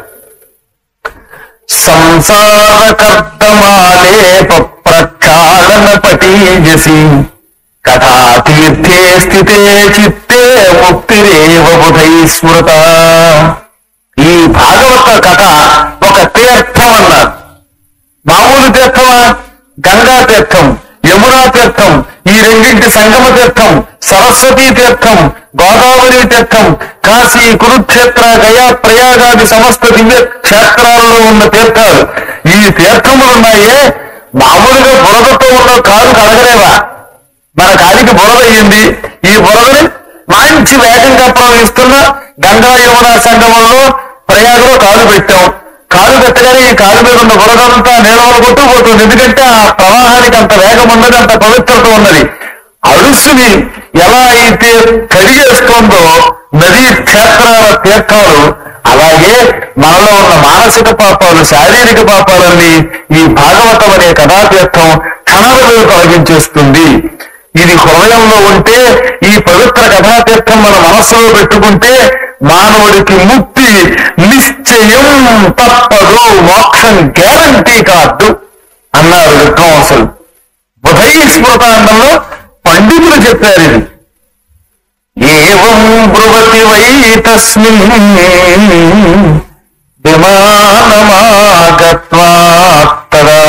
సంసార కర్తమాలేప ప్రక్షాళన పటీజసి కథా తీర్థే స్థితే చిత్తే ముక్తిరేవ బుధై స్మృత ఈ భాగవత కథ ఒక తీర్థం అన్నారు మామూలు తీర్థమా గంగా తీర్థం యమునా తీర్థం ఈ రెండింటి సంగమ తీర్థం సరస్వతీ తీర్థం గోదావరి తీర్థం కాశీ కురుక్షేత్ర గయా ప్రయాగాది సమస్త దివ్య క్షేత్రాలలో ఉన్న తీర్థాలు ఈ తీర్థములున్నాయే మామూలుగా బురదతో ఉన్న కారు కడగలేవా మన కాలికి బురద అయ్యింది ఈ బురదని మంచి వేగంగా ప్రవహిస్తున్న గంగా యమునా సంగమంలో ప్రయాగలో కాలు పెట్టాం కాలు పెట్టగానే ఈ కాలు మీద ఉన్న బురదంతా నీళ్ళలో కొట్టుకుపోతుంది ఎందుకంటే ఆ ప్రవాహానికి అంత వేగం ఉన్నది అంత పవిత్రత ఉన్నది అడుసుని ఎలా అయితే కడిగేస్తుందో నదీ క్షేత్రాల తీర్థాలు అలాగే మనలో ఉన్న మానసిక పాపాలు శారీరక పాపాలన్నీ ఈ భాగవతం అనే కథాతీర్థం క్షణాలలో తొలగించేస్తుంది ఇది హృదయంలో ఉంటే ఈ పవిత్ర కథాతీర్థం మన మనస్సులో పెట్టుకుంటే మానవుడికి ముక్తి నిశ్చయం తప్పదు మోక్షం గ్యారంటీ కాదు అన్నారు విద్వాంసులు బుధై స్మృతాండంలో పండితులు చెప్పారు ఇది ఏవం బ్రువతి వై తస్మిన్ విమానమాగత్వాత్తదా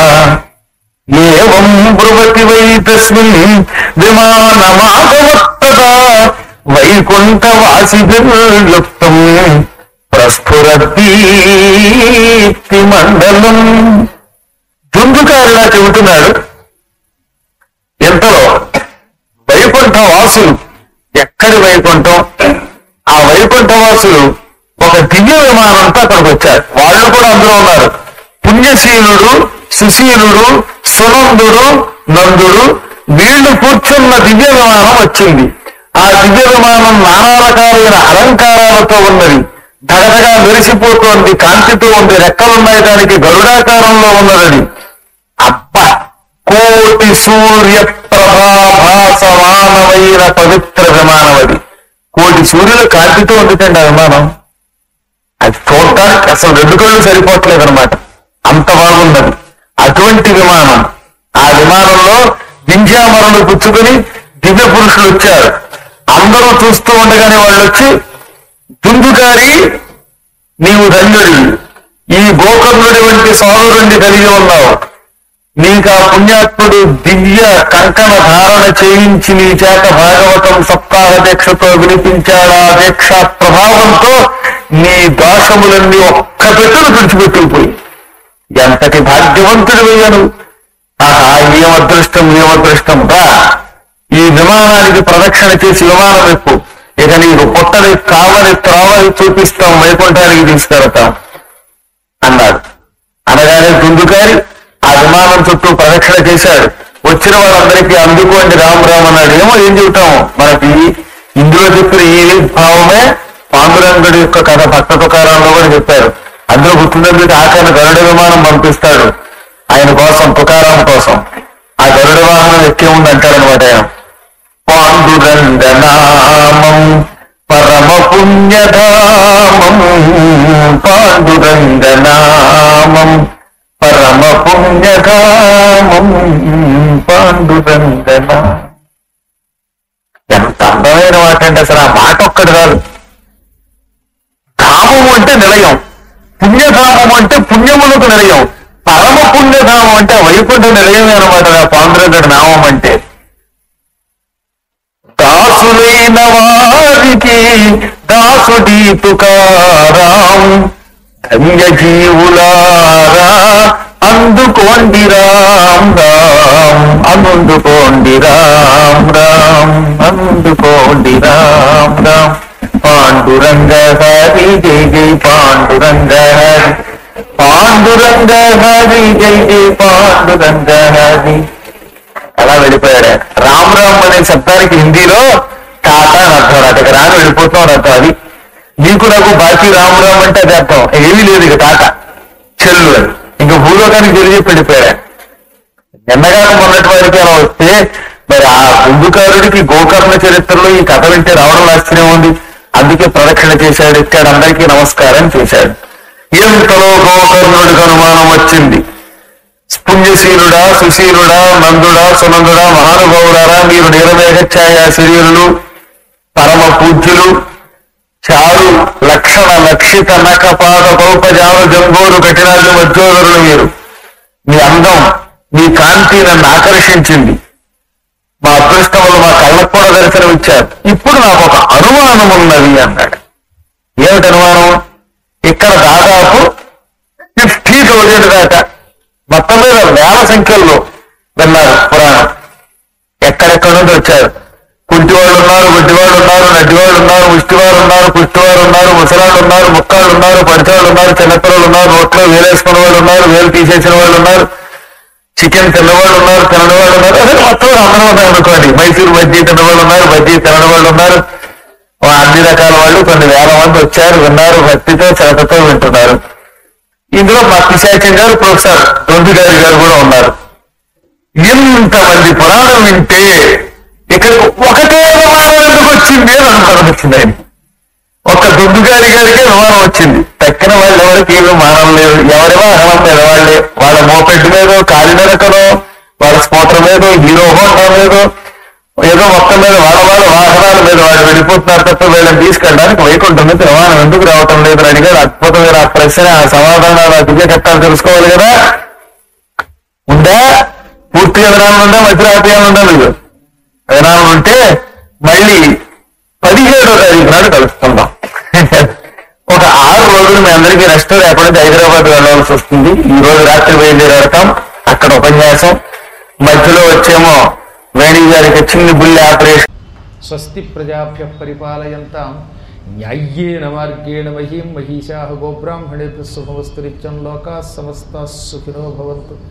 ఏవం బ్రువతి వై తస్మిన్ విమానమాగవత్తదా వైకుంఠవాసిభిర్యుక్తం ప్రస్ఫురదీప్తి మండలం దుందుకారులా చెబుతున్నాడు ఎంతలో వైకుంఠ వాసులు ఎక్కడి వైకుంఠం ఆ వైకుంఠ వాసులు ఒక దివ్య విమానంతో అక్కడికి వచ్చారు వాళ్ళు కూడా అందులో ఉన్నారు పుణ్యశీలుడు సుశీలుడు సునందుడు నందుడు వీళ్ళు కూర్చున్న దివ్య విమానం వచ్చింది ఆ దివ్య విమానం నానా రకాలైన అలంకారాలతో ఉన్నది ధగధగా మెరిసిపోతోంది కాంతితో ఉంది రెక్కలున్నాయి దానికి గరుడాకారంలో ఉన్నది అబ్బా కోటి సూర్య ప్రభాభాసమానమైన పవిత్ర విమానం అది కోటి సూర్యుల కాంతితో ఉందిటండి ఆ విమానం అది చూడటానికి అసలు రెండు కళ్ళు సరిపోవట్లేదు అనమాట అంత బాగున్నది అటువంటి విమానం ఆ విమానంలో వింధ్యామరులు పుచ్చుకొని దివ్య పురుషులు వచ్చారు అందరూ చూస్తూ ఉండగానే వాళ్ళు వచ్చి దుందుకారి నీవు ధన్యుడి ఈ గోకర్ణుడి వంటి సోదరుణ్ణి కలిగి ఉన్నావు నీకు ఆ పుణ్యాత్ముడు దివ్య కంకణ ధారణ చేయించి నీ చేత భాగవతం సప్తాహ దీక్షతో వినిపించాడు ఆ దీక్ష ప్రభావంతో నీ దోషములన్నీ ఒక్క పెట్టును విడిచిపెట్టుకుపోయి ఎంతటి భాగ్యవంతుడు వేయను ఆహా ఏం అదృష్టం ఏం అదృష్టం రా ఈ విమానానికి ప్రదక్షిణ చేసి విమానం ఎక్కువ ఇక నీకు పుట్టని కావని త్రావని చూపిస్తాం వైకుంఠానికి తీసుకెడతాం అన్నాడు అనగానే దుందుకారి ఆ విమానం చుట్టూ ప్రదక్షిణ చేశాడు వచ్చిన వాళ్ళందరికీ అందుకోండి రామ్ రామ్ అన్నాడు ఏమో ఏం చెబుతాం మనకి ఇందులో చెప్పిన ఈ భావమే పాండురంగుడి యొక్క కథ భక్త తుకారంలో కూడా చెప్పారు అందులో గుర్తుందంటే ఆఖరణ గరుడ విమానం పంపిస్తాడు ఆయన కోసం తుకారాం కోసం ఆ గరుడ వాహనం ఎక్కే ఉంది అంటారనమాట ఆయన పాండురంగనామం పరమ పుణ్యధామం పాండురంగనామం పరమ పుణ్యధామం పాండురంగనా ఎంత అందమైన మాట అంటే అసలు ఆ మాట ఒక్కటి కాదు ధామం అంటే నిలయం పుణ్యధామం అంటే పుణ్యములకు నిలయం పరమ పుణ్యధామం అంటే వైకుంఠ నిలయమే అనమాట ఆ పాండురంగడి నామం అంటే దాసులైన వారికి దాసుడి తుకారాం ధన్య జీవులారా అందుకోండి రామ్ రామ్ అందుకోండి రామ్ రామ్ అందుకోండి రామ్ రామ్ పాండురంగ హరి జై జై పాండురంగ హరి పాండురంగ హరి జై జై పాండురంగ హరి అలా వెళ్ళిపోయాడు రామ్ రామ్ అనే శబ్దానికి హిందీలో తాత అని అర్థం అటు రాని వెళ్ళిపోతాం అని అర్థం అది నీకు నాకు బాకీ రామ్ రామ్ అంటే అది అర్థం ఏమీ లేదు ఇక తాత చెల్లు అని ఇంకా భూలోకానికి తెలియజెప్పి వెళ్ళిపోయాడు నిన్నగా మొన్నటి వారికి అలా వస్తే మరి ఆ కుంభకారుడికి గోకర్ణ చరిత్రలో ఈ కథ వింటే రావడం ఆశ్చర్యం ఉంది అందుకే ప్రదక్షిణ చేశాడు ఎక్కాడు అందరికీ నమస్కారం చేశాడు ఎంతలో గోకర్ణుడికి అనుమానం వచ్చింది పుణ్యశీలుడా సుశీలుడా నందుడా సునందుడా మహానుభావుడారా మీరు నీలమేఘ ఛాయ శరీరులు పరమ పూజ్యులు చాలు లక్షణ లక్షిత నఖపాద పౌపజాల జంబోరు కఠినాలు మధ్యోదరులు మీరు మీ అందం మీ కాంతి నన్ను ఆకర్షించింది మా అదృష్టములు మా కళ్ళకు కూడా దర్శనమిచ్చారు ఇప్పుడు నాకు ఒక అనుమానం ఉన్నది అన్నాడు ఏమిటి అనుమానం ఇక్కడ దాదాపు ఫిఫ్టీ థౌజండ్ దాకా మొత్తం మీద వేల సంఖ్యల్లో విన్నారు పురాణం ఎక్కడెక్కడ నుండి వచ్చారు కుంటి వాళ్ళు ఉన్నారు గుడ్డి వాళ్ళు ఉన్నారు నడ్డి వాళ్ళు ఉన్నారు ముష్టి వారు ఉన్నారు పుష్టి వారు ఉన్నారు ముసలాళ్ళు ఉన్నారు ముక్కాళ్ళు ఉన్నారు పడిచాళ్ళు ఉన్నారు చిన్నపిల్లలు ఉన్నారు నోట్లో వేలేసుకున్న వాళ్ళు ఉన్నారు వేలు తీసేసిన వాళ్ళు ఉన్నారు చికెన్ తిన్నవాళ్ళు ఉన్నారు తినని వాళ్ళు ఉన్నారు అసలు మొత్తం అందరూ ఉన్నారు అనుకోండి మైసూరు బజ్జీ తిన్నవాళ్ళు ఉన్నారు బజ్జీ తినని వాళ్ళు ఉన్నారు ఆ అన్ని రకాల వాళ్ళు కొన్ని వేల మంది వచ్చారు విన్నారు భక్తితో శ్రద్ధతో వింటున్నారు ఇందులో మా పిశాచం గారు ప్రొఫెసర్ దొంతి గారి గారు కూడా ఉన్నారు ఇంతమంది పురాణం వింటే ఇక్కడికి ఒకటే విమానం ఎందుకు వచ్చింది అని అనుమానం వచ్చింది ఆయన ఒక దుడ్డుగారి గారికే విమానం వచ్చింది తక్కిన వాళ్ళు ఎవరికి ఏ విమానం లేదు ఎవరి వాహనం మీద వాళ్ళే వాళ్ళ మోపెడ్ మీదో కాలినడకనో వాళ్ళ స్కూటర్ మీదో హీరో హోండా మీదో ఏదో మొత్తం మీద వాళ్ళ వాళ్ళ వాహనాల మీద వాళ్ళు వెళ్ళిపోతున్నారు తప్ప వీళ్ళని తీసుకెళ్ళడానికి వైకుంఠం మీద విమానం ఎందుకు రావటం లేదు అని అడిగాడు అద్భుతమైన ఆ ప్రశ్న ఆ సమాధానాలు ఆ దివ్య కట్టాలు తెలుసుకోవాలి కదా ఉందా పూర్తిగా విధానం ఉందా మధ్య రాత్రిగా ఉందా లేదు విధానం ఉంటే మళ్ళీ పది రేపటి నుంచి హైదరాబాద్ వెళ్ళవలసి వస్తుంది ఈ రోజు రాత్రి బయలుదేరతాం అక్కడ ఉపన్యాసం మధ్యలో వచ్చేమో వేణి గారికి చిన్ని బుల్లి ఆపరేషన్ స్వస్తి ప్రజాభ్య పరిపాలయంతాం న్యాయ్యేన మార్గేణ మహీం మహిషా గోబ్రాహ్మణేభ్య శుభమస్తు నిత్యం లోకా సమస్త సుఖినో భవంతు